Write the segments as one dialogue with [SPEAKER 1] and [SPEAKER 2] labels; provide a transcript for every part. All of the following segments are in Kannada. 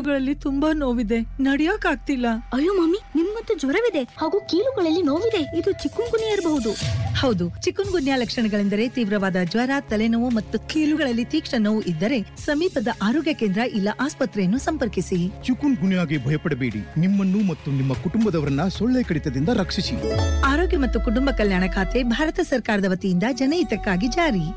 [SPEAKER 1] ಕಾಲುಗಳಲ್ಲಿ ತುಂಬಾ ನೋವಿದೆ ನಡಿಯಕ್ ಆಗ್ತಿಲ್ಲ
[SPEAKER 2] ಅಯ್ಯೋ ಮಮ್ಮಿ ನಿಮ್ಗಂತೂ ಜ್ವರವಿದೆ ಹಾಗೂ ಕೀಲುಗಳಲ್ಲಿ ನೋವಿದೆ ಇದು ಚಿಕ್ಕುಂಗುನಿ ಇರಬಹುದು
[SPEAKER 1] ಹೌದು ಚಿಕನ್ ಗುನ್ಯಾ ಲಕ್ಷಣಗಳೆಂದರೆ ತೀವ್ರವಾದ ಜ್ವರ ತಲೆನೋವು ಮತ್ತು ಕೀಲುಗಳಲ್ಲಿ ತೀಕ್ಷ್ಣ ನೋವು ಇದ್ದರೆ ಸಮೀಪದ ಆರೋಗ್ಯ ಕೇಂದ್ರ ಇಲ್ಲ ಆಸ್ಪತ್ರೆಯನ್ನು ಸಂಪರ್ಕಿಸಿ
[SPEAKER 3] ಚಿಕುನ್ ಗುನ್ಯಾಗೆ ಭಯಪಡಬೇಡಿ ನಿಮ್ಮನ್ನು ಮತ್ತು ನಿಮ್ಮ ಕುಟುಂಬದವರನ್ನ ಸೊಳ್ಳೆ ಕಡಿತದಿಂದ ರಕ್ಷಿಸಿ
[SPEAKER 1] ಆರೋಗ್ಯ ಮತ್ತು ಕುಟುಂಬ ಕಲ್ಯಾಣ ಖಾತೆ ಭಾರತ ಸರ್ಕಾರದ ವತಿಯಿಂದ ಜನಹಿತಕ್ಕಾಗಿ ಜಾರಿ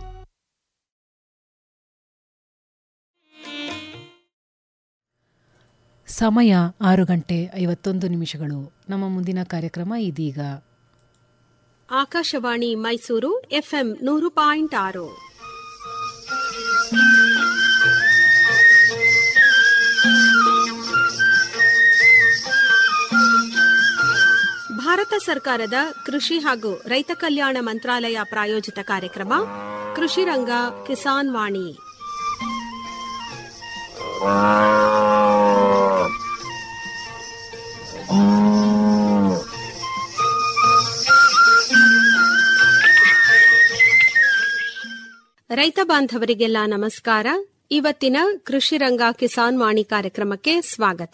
[SPEAKER 4] ಸಮಯ ಆರು ಗಂಟೆ ಐವತ್ತೊಂದು ನಿಮಿಷಗಳು ನಮ್ಮ ಮುಂದಿನ ಕಾರ್ಯಕ್ರಮ ಇದೀಗ
[SPEAKER 5] ಆಕಾಶವಾಣಿ ಮೈಸೂರು ಎಫ್ಎಂ ನೂರು ಪಾಯಿಂಟ್ ಆರು ಭಾರತ ಸರ್ಕಾರದ ಕೃಷಿ ಹಾಗೂ ರೈತ ಕಲ್ಯಾಣ ಮಂತ್ರಾಲಯ ಪ್ರಾಯೋಜಿತ ಕಾರ್ಯಕ್ರಮ ಕೃಷಿ ರಂಗ ಕಿಸಾನ್ ವಾಣಿ ರೈತ ಬಾಂಧವರಿಗೆಲ್ಲ ನಮಸ್ಕಾರ ಇವತ್ತಿನ ಕೃಷಿ ರಂಗ ಕಿಸಾನ್ ವಾಣಿ ಕಾರ್ಯಕ್ರಮಕ್ಕೆ ಸ್ವಾಗತ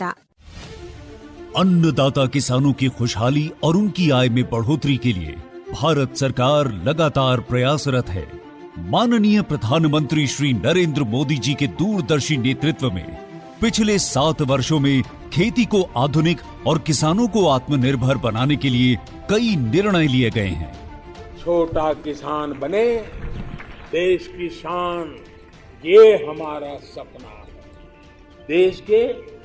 [SPEAKER 6] अन्नदाता किसानों की खुशहाली और उनकी आय में बढ़ोतरी के लिए भारत सरकार लगातार प्रयासरत है माननीय प्रधानमंत्री श्री नरेंद्र मोदी जी के दूरदर्शी नेतृत्व में पिछले सात वर्षों में खेती को आधुनिक और किसानों को आत्मनिर्भर बनाने के लिए कई निर्णय लिए गए हैं
[SPEAKER 7] छोटा किसान बने देश की शान ये हमारा सपना है देश के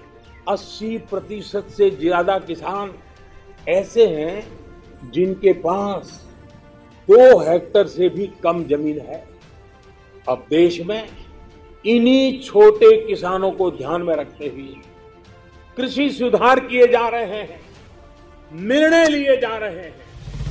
[SPEAKER 7] 80 प्रतिशत से ज्यादा किसान ऐसे हैं जिनके पास दो हेक्टर से भी कम जमीन है अब देश में इन्हीं छोटे किसानों को ध्यान में रखते हुए कृषि सुधार किए जा रहे हैं निर्णय लिए जा रहे हैं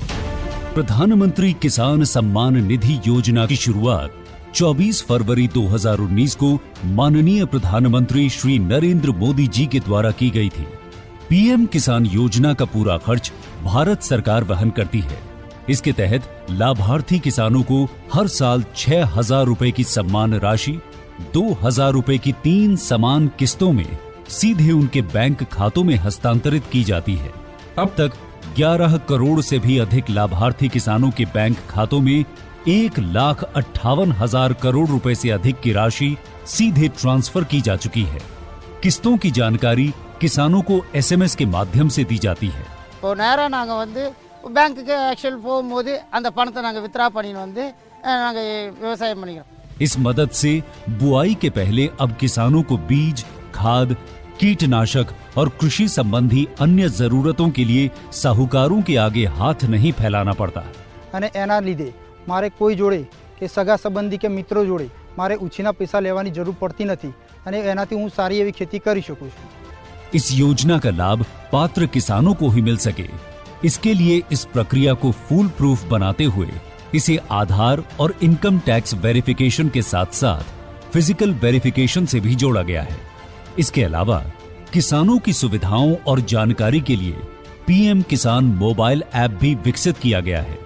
[SPEAKER 6] प्रधानमंत्री किसान सम्मान निधि योजना की शुरुआत 24 फरवरी 2019 को माननीय प्रधानमंत्री श्री नरेंद्र मोदी जी के द्वारा की गई थी पीएम किसान योजना का पूरा खर्च भारत सरकार वहन करती है इसके तहत लाभार्थी किसानों को हर साल छह हजार रूपए की सम्मान राशि दो हजार रूपए की तीन समान किस्तों में सीधे उनके बैंक खातों में हस्तांतरित की जाती है अब तक 11 करोड़ से भी अधिक लाभार्थी किसानों के बैंक खातों में एक लाख अट्ठावन हजार करोड़ रुपए से अधिक की राशि सीधे ट्रांसफर की जा चुकी है किस्तों की जानकारी किसानों को एसएमएस के माध्यम से दी जाती है
[SPEAKER 8] இப்போ நேராக நாங்கள் வந்து பேங்க்குக்கு ஆக்சுவல் போகும்போது அந்த பணத்தை நாங்கள் வித்ரா பண்ணின்னு வந்து நாங்கள் விவசாயம் பண்ணிக்கிறோம்
[SPEAKER 6] इस मदद से बुआई के पहले अब किसानों को बीज खाद कीटनाशक और कृषि संबंधी अन्य जरूरतों के लिए साहूकारों के आगे हाथ नहीं फैलाना पड़ता
[SPEAKER 9] અને એના લીધે મારે કોઈ જોડે કે સગા સંબંધી કે મિત્રો જોડે મારે ઉછીના પૈસા લેવાની જરૂર પડતી નથી અને એનાથી હું સારી એવી ખેતી કરી શકું છું
[SPEAKER 6] इस योजना का लाभ पात्र किसानों को ही मिल सके इसके लिए इस प्रक्रिया को फूल प्रूफ बनाते हुए इसे आधार और इनकम टैक्स वेरिफिकेशन के साथ साथ फिजिकल वेरिफिकेशन से भी जोड़ा गया है इसके अलावा किसानों की सुविधाओं और जानकारी के लिए पीएम किसान मोबाइल ऐप भी विकसित किया गया है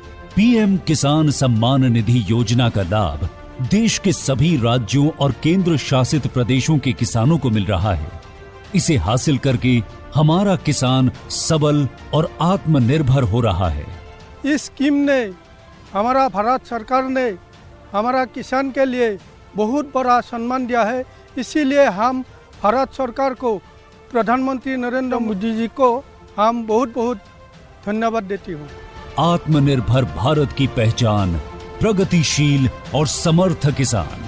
[SPEAKER 6] पीएम किसान सम्मान निधि योजना का लाभ देश के सभी राज्यों और केंद्र शासित प्रदेशों के किसानों को मिल रहा है इसे हासिल करके हमारा किसान सबल और आत्मनिर्भर हो रहा है
[SPEAKER 10] इस स्कीम ने हमारा भारत सरकार ने हमारा किसान के लिए बहुत बड़ा सम्मान दिया है इसीलिए हम भारत सरकार को प्रधानमंत्री नरेंद्र मोदी जी को हम बहुत बहुत धन्यवाद देती हूँ
[SPEAKER 6] आत्मनिर्भर भारत की पहचान प्रगतिशील और समर्थ किसान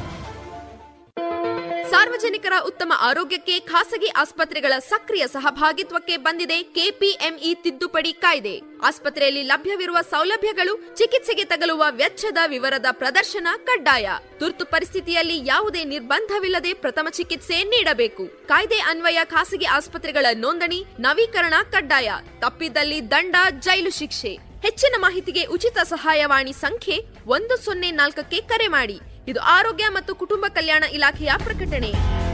[SPEAKER 11] ಸಾರ್ವಜನಿಕರ ಉತ್ತಮ ಆರೋಗ್ಯಕ್ಕೆ ಖಾಸಗಿ ಆಸ್ಪತ್ರೆಗಳ ಸಕ್ರಿಯ ಸಹಭಾಗಿತ್ವಕ್ಕೆ ಬಂದಿದೆ ಕೆಪಿಎಂಇ ತಿದ್ದುಪಡಿ ಕಾಯ್ದೆ ಆಸ್ಪತ್ರೆಯಲ್ಲಿ ಲಭ್ಯವಿರುವ ಸೌಲಭ್ಯಗಳು ಚಿಕಿತ್ಸೆಗೆ ತಗಲುವ ವೆಚ್ಚದ ವಿವರದ ಪ್ರದರ್ಶನ ಕಡ್ಡಾಯ ತುರ್ತು ಪರಿಸ್ಥಿತಿಯಲ್ಲಿ ಯಾವುದೇ ನಿರ್ಬಂಧವಿಲ್ಲದೆ ಪ್ರಥಮ ಚಿಕಿತ್ಸೆ ನೀಡಬೇಕು ಕಾಯ್ದೆ ಅನ್ವಯ ಖಾಸಗಿ ಆಸ್ಪತ್ರೆಗಳ ನೋಂದಣಿ ನವೀಕರಣ ಕಡ್ಡಾಯ ತಪ್ಪಿದಲ್ಲಿ ದಂಡ ಜೈಲು ಶಿಕ್ಷೆ ಹೆಚ್ಚಿನ ಮಾಹಿತಿಗೆ ಉಚಿತ ಸಹಾಯವಾಣಿ ಸಂಖ್ಯೆ ಒಂದು ಸೊನ್ನೆ ನಾಲ್ಕಕ್ಕೆ ಕರೆ ಮಾಡಿ ಇದು ಆರೋಗ್ಯ ಮತ್ತು ಕುಟುಂಬ ಕಲ್ಯಾಣ ಇಲಾಖೆಯ ಪ್ರಕಟಣೆ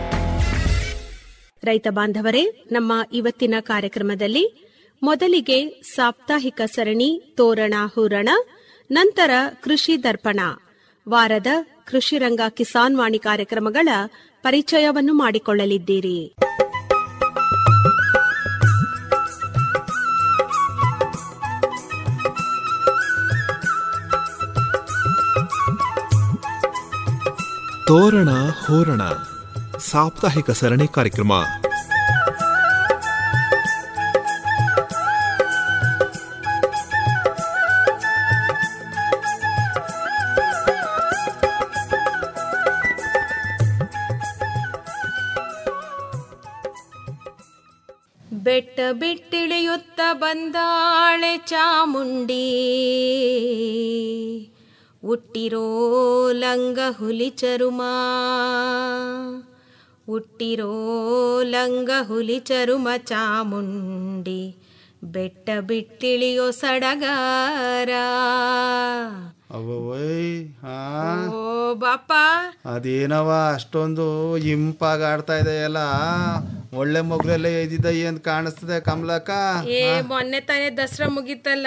[SPEAKER 5] ರೈತ ಬಾಂಧವರೇ ನಮ್ಮ ಇವತ್ತಿನ ಕಾರ್ಯಕ್ರಮದಲ್ಲಿ ಮೊದಲಿಗೆ ಸಾಪ್ತಾಹಿಕ ಸರಣಿ ತೋರಣ ಹೂರಣ ನಂತರ ಕೃಷಿ ದರ್ಪಣ ವಾರದ ಕೃಷಿ ರಂಗ ಕಿಸಾನ್ ವಾಣಿ ಕಾರ್ಯಕ್ರಮಗಳ ಪರಿಚಯವನ್ನು ಮಾಡಿಕೊಳ್ಳಲಿದ್ದೀರಿ
[SPEAKER 12] ತೋರಣ ಹೋರಣ ಸಾಪ್ತಾಹಿಕ ಸರಣಿ ಕಾರ್ಯಕ್ರಮ
[SPEAKER 13] ಬೆಟ್ಟ ಬಿಟ್ಟಿಳಿಯುತ್ತ ಬಂದಾಳೆ ಚಾಮುಂಡಿ ಹುಟ್ಟಿರೋ ಲಂಗ ಹುಲಿ ಚರುಮ ಹುಟ್ಟಿರೋ ಲಂಗ ಹುಲಿ ಚರುಮ ಚಾಮುಂಡಿ ಬೆಟ್ಟ ಬಿಟ್ಟಿಳಿಯೋ ಸಡಗಾರ
[SPEAKER 8] ಅವೋಯ್ ಹಾ
[SPEAKER 13] ಓ ಬಾಪ
[SPEAKER 8] ಅದೇನವ ಅಷ್ಟೊಂದು ಇಂಪಾಗಿ ಆಡ್ತಾ ಇದೆಯಲ್ಲ ಒಳ್ಳೆ ಮಗ್ಳೆಲ್ಲ ಇದ್ದಿದ್ದ ಏನ್ ಕಾಣಿಸ್ತದೆ ಕಮಲಕ್ಕ
[SPEAKER 13] ಏ ಮೊನ್ನೆ ತಾನೇ ದಸರಾ ಮುಗೀತಲ್ಲ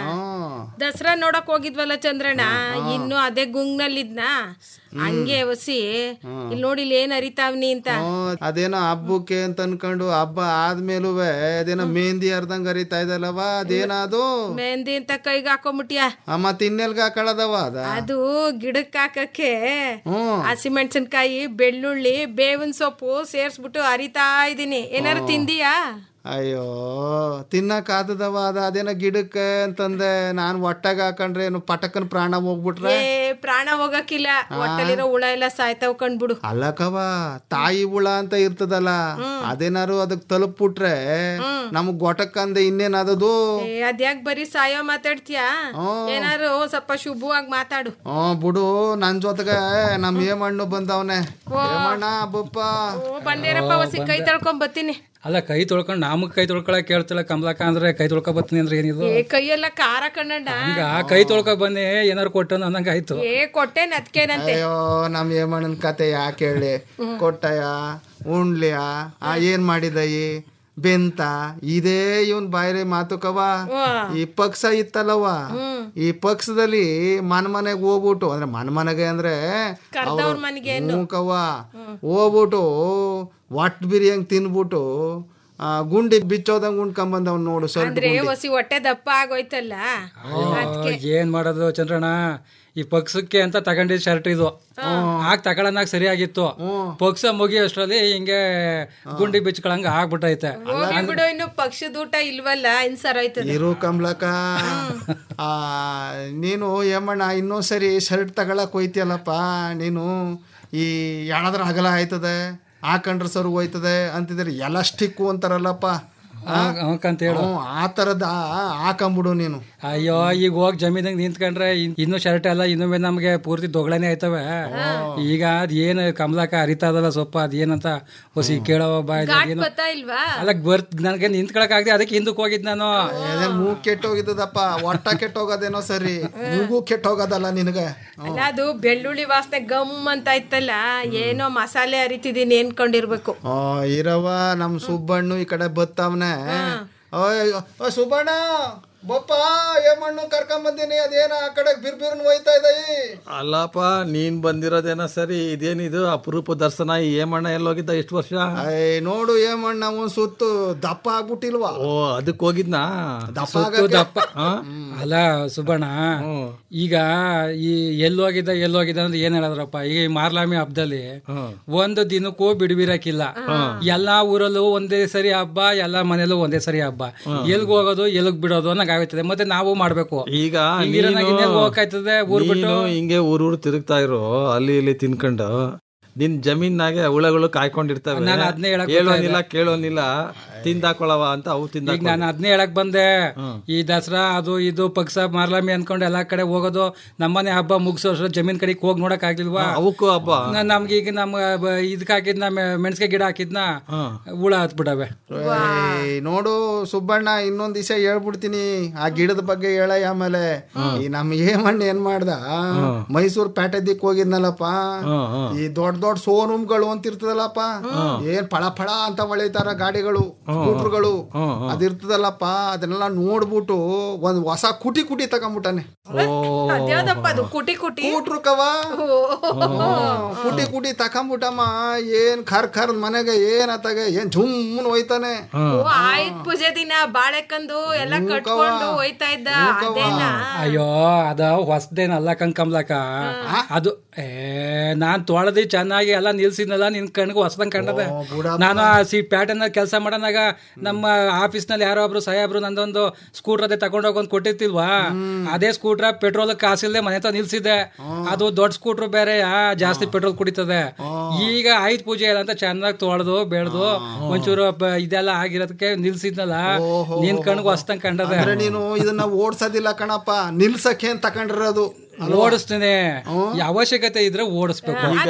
[SPEAKER 13] ದಸರಾ ನೋಡಕ್ ಹೋಗಿದ್ವಲ್ಲ ಚಂದ್ರಣ್ಣ ಇನ್ನು ಅದೇ ಗುಂಗ್ನಲ್ಲಿದ್ನ ಹಂಗೆ ಒಸಿ ಇಲ್ಲಿ ನೋಡಿ ಇಲ್ಲಿ ಏನ್ ಅರಿತಾವ್ನಿ ಅಂತ
[SPEAKER 8] ಹ್ಮ್, ಅದೇನೋ ಹಬ್ಬಕ್ಕೆ ಅಂತ ಅನ್ಕೊಂಡು ಹಬ್ಬ ಆದ್ಮೇಲೂ ಅದೇನೋ ಮೆಹಂದಿ ಅರ್ಧಂಗ್ ಅರಿತಾ ಇದಲ್ಲವ ಅದೇನದು
[SPEAKER 13] ಮೆಹಂದಿ ಅಂತ ಕೈಗೆ ಹಾಕೊಂಬಿಟ್ಯಾ
[SPEAKER 8] ಮತ್ತ ಇನ್ನೆಲ್ಗ ಹಾಕೊಳ್ಳದವ ಅದ
[SPEAKER 13] ಅದು ಗಿಡಕ್ಕೆ ಹಾಕಕ್ಕೆ
[SPEAKER 8] ಹ್ಮ್
[SPEAKER 13] ಹಸಿಮೆಣಸಿನ್ಕಾಯಿ ಬೆಳ್ಳುಳ್ಳಿ ಬೇವಿನ ಸೊಪ್ಪು ಸೇರ್ಸ್ಬಿಟ್ಟು ಅರಿತಾ ಇದೀನಿ ಏನಾರು ತಿಂದಿಯಾ
[SPEAKER 8] ಅಯ್ಯೋ ತಿನ್ನಕ್ ಆತದವ ಅದ ಅದೇನೋ ಗಿಡಕ್ಕೆ ಅಂತಂದೆ ನಾನ್ ಒಟ್ಟಾಗ ಹಾಕೊಂಡ್ರೆ ಏನು ಪಟಕನ್ ಪ್ರಾಣ ಹೋಗ್ಬಿಟ್ರೆ
[SPEAKER 13] ಏ ಪ್ರಾಣ ಹೋಗಕ್ಕಿಲ್ಲ ಹೊಟ್ಟಲಿರೋ ಹುಳ ಎಲ್ಲ ಸಾಯ್ತಾವ್ ಕಂಡ್ಬಿಡು
[SPEAKER 8] ಅಲ್ಲಕವ ತಾಯಿ ಹುಳ ಅಂತ ಇರ್ತದಲ್ಲ ಅದೇನಾರು ಅದಕ್ ತಲುಪ್ಬಿಟ್ರೆ ನಮಗ್ ಗೊಟಕ್ಕಂದೆ ಇನ್ನೇನದದು
[SPEAKER 13] ಏ ಅದ್ಯಾಕ್ ಬರೀ ಸಾಯೋ ಮಾತಾಡ್ತೀಯಾ ಏನಾರು ಸ್ವಲ್ಪ ಶುಭವಾಗಿ ಮಾತಾಡು
[SPEAKER 8] ಹ್ಮ್ ಬಿಡು ನನ್ ಜೊತೆಗೆ ನಮ್ ಏಮಣ್ಣು ಬಂದವನೆ ಏಮಣ್ಣ ಬಪ್ಪ
[SPEAKER 13] ಓ ಬಂದೇರಪ್ಪ ಹೊಸಿ ಕೈ ತಳ್ಕೊಂಡ್ ಬರ್ತೀನಿ
[SPEAKER 14] ಅಲ್ಲ ಕೈ ತೊಳ್ಕೊಂಡು ನಮಗ್ ಕೈ ತೊಳ್ಕೊಳಕ್ ಕೇಳ್ತಿಲ್ಲ ಕಮಲಕ್ಕ ಅಂದ್ರೆ ಕೈ ತೊಳ್ಕೊ ಬರ್ತೀನಿ ಅಂದ್ರೆ ಏನಿದು
[SPEAKER 13] ಏ ಕೈಯೆಲ್ಲ ಖಾರ ಕಣ್ಣಣ್ಣ
[SPEAKER 14] ಈಗ ಕೈ ತೊಳ್ಕೊ ಬನ್ನಿ ಏನಾರು ಕೊಟ್ಟು ಅನ್ನಂಗ ಆಯ್ತು
[SPEAKER 13] ಏ ಕೊಟ್ಟೆನ್ ಅದ್ಕೇನಂತೆ
[SPEAKER 8] ಅಯ್ಯೋ ನಮ್ ಏಮಣ್ಣನ್ ಕತೆ ಯಾಕೆ ಹೇಳಿ ಕೊಟ್ಟಯ ಉಣ್ಲಿಯ ಆ ಏನ್ ಮಾಡಿದಯಿ ಬೆಂತ ಇದೇ ಇವನ್ ಬಾಯ್ರೆ ಮಾತುಕವ ಈ ಪಕ್ಷ ಇತ್ತಲ್ಲವ ಈ ಪಕ್ಷದಲ್ಲಿ ಮನ್ ಮನೆಗ್ ಹೋಗ್ಬಿಟ್ಟು ಅಂದ್ರೆ ಮನ್ ಮನೆಗೆ ಅಂದ್ರೆ
[SPEAKER 13] ಕರ್ದವ್ರ್ ಮನೆಗೆ
[SPEAKER 8] ಮೂಕವ್ವ ಹೋಗ್ಬಿಟ್ಟು ಒಟ್ ಬಿರಿಯಂಗ್ ತಿನ್ಬಿಟ್ಟು ಆ, ಗುಂಡಿ ಬಿಚ್ಚೋದಂಗ್ ಉಣ್ಕೊಂಬಂದವ್ ನೋಡು ಸ್ವಲ್ಪ
[SPEAKER 13] ಅಂದ್ರೆ ಹೊಸಿ ಹೊಟ್ಟೆ ದಪ್ಪ ಆಗೋಯ್ತಲ್ಲ
[SPEAKER 14] ಅಯ್ಯೋ, ಏನ್ ಮಾಡೋದು ಚಂದ್ರಣ್ಣ ಈ ಪಕ್ಷಕ್ಕೆ ಅಂತ ತಗೊಂಡಿದ್ ಶರ್ಟ್ ಇದು ಆಗ ತಗೊಳನಾಗ ಸರಿಯಾಗಿತ್ತು ಪಕ್ಷ ಮುಗಿ ಅಷ್ಟ್ರಲ್ಲಿ ಹಿಂಗೆ ಗುಂಡಿ ಬಿಚ್ಕೊಳಂಗ ಆಗ್ಬಿಟ್ಟೈತೆ
[SPEAKER 13] ಹೋಗ್ಲಿ ಬಿಡು ಇನ್ನು ಪಕ್ಷದ ಊಟ ಇಲ್ವಲ್ಲ ಇನ್ ಸರೋಯ್ತದೆ
[SPEAKER 8] ಇರು ಕಮ್ಲಕ ಆ ನೀನು ಏಮಣ್ಣ ಇನ್ನೊಂದ್ ಸರಿ ಶರ್ಟ್ ತಗೊಳಕ್ ಹೋಯ್ತಿಯಲ್ಲಪ್ಪ ನೀನು ಈ ಎಣದ್ರ ಅಗಲ ಆಯ್ತದೆ ಹಾಕೊಂಡ್ರೆ ಸರು ಹೋಯ್ತದೆ ಅಂತಿದ್ರೆ ಎಲಾಸ್ಟಿಕ್ಕು ಅಂತಾರಲ್ಲಪ್ಪ ಆ?
[SPEAKER 14] ಅಂತ ಹೇಳು
[SPEAKER 8] ಹ್ಞೂ, ಆ ಥರದ ಹಾಕೊಂಬಿಡು ನೀನು
[SPEAKER 14] ಅಯ್ಯೋ ಈಗ ಹೋಗಿ ಜಮೀನಾಗ ನಿಂತ್ಕೊಂಡ್ರೆ ಇನ್- ಇನ್ನೂ ಶರ್ಟ್ ಎಲ್ಲ ಇನ್ನೊಮ್ಮೆ ನಮ್ಗೆ ಪೂರ್ತಿ ದೊಗಳನೆ ಆಯ್ತವೆ ಈಗ ಅದ್ ಏನ್ ಕಮಲಾಕ ಅರಿತಾ ಅದಲ್ಲ ಸ್ವಲ್ಪ ಅದ್ ಏನಂತ ಹೊಸಿ ಕೇಳವ ಬಾಯ್
[SPEAKER 13] ಘಾಟ್
[SPEAKER 14] ಏನು
[SPEAKER 13] ಬತ್ತಾ ಇಲ್ವಾ
[SPEAKER 14] ಅಲ್ಲ ಬರ್ತ್ ನನಗೆ ನಿಂತ್ಕೊಳಕ್ ಆಗದೆ ಅದಕ್ಕೆ ಹಿಂದಕ್ಕೆ ಹೋಗಿದ್ ನಾನು
[SPEAKER 8] ಅದೇನ್ ಮೂಗ್ ಕೆಟ್ಟೋಗಿದ್ದದಪ್ಪ ಒಟ್ಟ ಕೆಟ್ಟೋಗೋದೇನೋ ಸರಿ ಮೂಗು ಕೆಟ್ಟೋಗೋದಲ್ಲ ನಿನಗೆ
[SPEAKER 13] ಅಲ್ಲ ಅದು ಬೆಳ್ಳುಳ್ಳಿ ವಾಸನೆ ಗಮ್ ಅಂತ ಇತ್ತಲ್ಲ ಏನೋ ಮಸಾಲೆ ಅರಿತಿದೀನಿ ಏನ್ಕೊಂಡಿರ್ಬೇಕು
[SPEAKER 8] ಆ, ಇರವ ನಮ್ ಸುಬ್ಬಣ್ಣು ಈ ಕಡೆ ಬತ್ತವನೆ ಓಯ್ ಓ ಸುಬ್ಬಣ್ಣ ಬಪ್ಪ ಏಮಣ್ಣು ಕರ್ಕೊಂಡ್ ಬಂದೀನಿ ಅದೇನ ಆ ಕಡೆ ಬಿರ್ ಬಿರ್ನ್ ಹೋಯ್ತಾ ಇದಯಿ
[SPEAKER 15] ಅಲ್ಲಪ್ಪ ನೀನ್ ಬಂದಿರೋದೇನೋ ಸರಿ ಇದೇನಿದು ಅಪರೂಪ ದರ್ಶನ ಈ ಏಮಣ್ಣ ಎಲ್ಲೋಗಿದ್ದ ಎಷ್ಟು ವರ್ಷ
[SPEAKER 8] ಅಯ್ಯ ನೋಡು ಏಮಣ್ಣ ಒಂದ್ ಸುತ್ತು ದಪ್ಪ ಆಗ್ಬಿಟ್ಟಿಲ್ವಾ
[SPEAKER 15] ಓ ಅದಕ್ಕೆ ಹೋಗಿದ್ನಾ
[SPEAKER 8] ದಪ್ಪ
[SPEAKER 14] ಸುತ್ತು
[SPEAKER 8] ಆಗಕ್ಕೆ-
[SPEAKER 14] ದಪ್ಪ ಅಲ್ಲ ಸುಬ್ಬಣ್ಣ ಈಗ ಈ ಎಲ್ಲೋಗಿದ್ದ ಎಲ್ಲೋಗಿದ್ದ ಅಂದ್ರೆ ಏನ್ ಹೇಳಿದ್ರಪ್ಪ ಈಗ ಈ ಮಾರ್ಲಾಮಿ ಹಬ್ಬದಲ್ಲಿ ಒಂದು ದಿನಕ್ಕೂ ಬಿಡುವಿರಕ್ಕಿಲ್ಲ ಎಲ್ಲಾ ಊರಲ್ಲೂ ಒಂದೇ ಸರಿ ಹಬ್ಬ ಎಲ್ಲಾ ಮನೇಲೂ ಒಂದೇ ಸರಿ ಹಬ್ಬ ಎಲ್ಗ್ ಹೋಗೋದು ಎಲ್ಗ್ ಬಿಡೋದು ಅನ್ನಂಗ್ ಆಗುತ್ತದೆ ಮತ್ತೆ ನಾವು ಮಾಡ್ಬೇಕು
[SPEAKER 15] ಈಗ
[SPEAKER 14] ಹಿಂಗಿರೋನಾಗ
[SPEAKER 15] ನೀನು-
[SPEAKER 14] ಇನ್ನೆಲ್ಗ್ ಹೋಗಕ್ಕಾಯ್ತದೆ ಊರ್ ಬಿಟ್ಟು
[SPEAKER 15] ನೀನು ಹಿಂಗೆ ಊರೂರು ತಿರುಗ್ತಾ ಇರೋ ಅಲ್ಲಿ ಇಲ್ಲಿ ತಿನ್ಕೊಂಡು ನಿನ್ ಜಮೀನಾಗೆ ಹುಳಗಳು ಕಾಯ್ಕೊಂಡಿರ್ತವೆ
[SPEAKER 14] ನಾನು ಅದ್ನೇ ಹೇಳಕ್
[SPEAKER 15] ಹೇಳೋನಿಲ್ಲ ಕೇಳೋನಿಲ್ಲ ತಿಂದಾಕೊಳವ ಅಂತ ಅವು
[SPEAKER 14] ಈಗ
[SPEAKER 15] ತಿಂದಾಕ
[SPEAKER 14] ನಾನು ಅದನ್ನೇ ಹೇಳಕ್ ಬಂದೆ ಈ ದಸರಾ ಅದು ಇದು ಪಕ್ಷ ಮಾರ್ಲಾಮಿ ಅನ್ಕೊಂಡು ಎಲ್ಲಾ ಕಡೆ ಹೋಗೋದು ನಮ್ಮನೆ ಹಬ್ಬ ಮುಗಿಸೋ ಜಮೀನ್ ಕಡೆಗೆ ಹೋಗಿ ನೋಡಕ್ ಆಗ್ಲಿಲ್ವಾ
[SPEAKER 15] ಅವಕ್ಕೂ ಹಬ್ಬ
[SPEAKER 14] ನಾ- ನಮ್ಗೆ ಈಗ ನಮ್ ಇದಕ್ ಹಾಕಿದ್ನ ಮೆಣಸಿಗೆ ಗಿಡ ಹಾಕಿದ್ನ ಹುಳ ಹತ್ಬಿಡವೆ
[SPEAKER 8] ಏಯ್, ನೋಡು ಸುಬ್ಬಣ್ಣ ಇನ್ನೊಂದ್ ದಿವಸ ಹೇಳ್ಬಿಡ್ತೀನಿ ಆ ಗಿಡದ ಬಗ್ಗೆ ಹೇಳ ಆಮೇಲೆ ಈ ನಮ್ ಏಮಣ್ಣ ಏನ್ ಮಾಡ್ದ ಮೈಸೂರ್ ಪೇಟೆ ದಿಕ್ ಹೋಗಿದ್ನಲ್ಲಪ್ಪ ಈ ದೊಡ್ಡ ದೊಡ್ಡ ಶೋರೂಮ್ಗಳು ಅಂತ ಇರ್ತದಲ್ಲಪ್ಪ ಏನ್ ಫಳ ಫಳ ಅಂತ ಹೊಳಿತಾರ ಗಾಡಿಗಳು ಸ್ಕೂಟರ್ಗಳು ಅದಿರ್ತದಲ್ಲಪ್ಪ ಅದನ್ನೆಲ್ಲ ನೋಡ್ಬಿಟ್ಟು ಒಂದ್ ಹೊಸ ಕುಟಿ ಕುಟಿ ತಗೊಂಬಿಟ್ಟಾನೆ
[SPEAKER 13] ಅದ್ಯಾವ್ದಪ್ಪ ಅದು ಕುಟಿ ಕುಟಿ
[SPEAKER 8] ಕೂಟ್ರು ಕವ ಕುಟಿ ಕುಟಿ ತಕೊಂಬಿಟ್ಟಮ್ಮ ಏನ್ ಖರ್ ಖರ್ ಮನೆಗೆ ಏನ್ ಅತ್ತಾಗ ಏನ್ ಜುಮ್ಮನ್ ಹೋಯ್ತಾನೆ
[SPEAKER 13] ಓ ಆಯ್ತ್ ಪೂಜೆ ದಿನ ಬಾಳೆಕಂದು ಎಲ್ಲ ಕಟ್ಕೊಂಡು ಹೋಯ್ತಾ ಇದ್ದ ಅದೇನಾ
[SPEAKER 14] ಅಯ್ಯೋ ಅದ ಹೊಸದೇನಲ್ಲ ಕಣ್ ಕಮ್ಲಕ ಅದು ಏ ನಾನ್ ತೊಳೆದಿ ಚೆನ್ನಾಗಿ ಎಲ್ಲ ನಿಲ್ಸಿದ್ನಲ್ಲ ನಿನ್ ಕಣ್ಗೆ ಹೊಸದಂಗ್ ಕಂಡದ ನಾನು ಆ ಸಿ ಪ್ಯಾಟರ್ನ್ ಕೆಲಸ ಮಾಡೋನಾಗ ನಮ್ಮ ಆಫೀಸ್ ನಲ್ಲಿ ಯಾರೋ ಒಬ್ರು ಸಾಹೇಬ್ರು ನಂದೊಂದು ಸ್ಕೂಟರ್ ಅದೇ ತಗೊಂಡೋಗಿ ಒಂದು ಕೊಟ್ಟಿರ್ತಿಲ್ವಾ ಅದೇ ಸ್ಕೂಟ್ರ ಪೆಟ್ರೋಲ್ ಕಾಸಿಲ್ದೆ ಮನೆ ಹತ್ರ ನಿಲ್ಸಿದ್ದೆ ಅದು ದೊಡ್ಡ ಸ್ಕೂಟ್ರ್ ಬೇರೆ ಜಾಸ್ತಿ ಪೆಟ್ರೋಲ್ ಕುಡಿತದೆ ಈಗ ಆಯ್ತು ಪೂಜೆ ಇಲ್ಲ ಅಂತ ಚೆನ್ನಾಗಿ ತೊಳೆದು ಬೆಳೆದು ಒಂಚೂರು ಬ- ಇದೆಲ್ಲ ಆಗಿರೋದಕ್ಕೆ ನಿಲ್ಸಿದ್ನಲ್ಲ ನಿನ್ ಕಣ್ಗೆ ಹೊಸದಂಗ್ ಕಂಡದ
[SPEAKER 8] ಅಂದ್ರೆ ನೀನು ಇದನ್ನ ಓಡ್ಸೋದಿಲ್ಲ ಕಣಪ್ಪ ನಿಲ್ಸಕ್ಕೆ ಅಂತ ತಗೊಂಡಿರೋದು ಅಲ್ವಾ?
[SPEAKER 14] ಓಡಿಸ್ತೇನೆ ಈ ಅವಶ್ಯಕತೆ ಇದ್ರೆ ಓಡಿಸ್ಬೇಕು
[SPEAKER 15] ಈಗ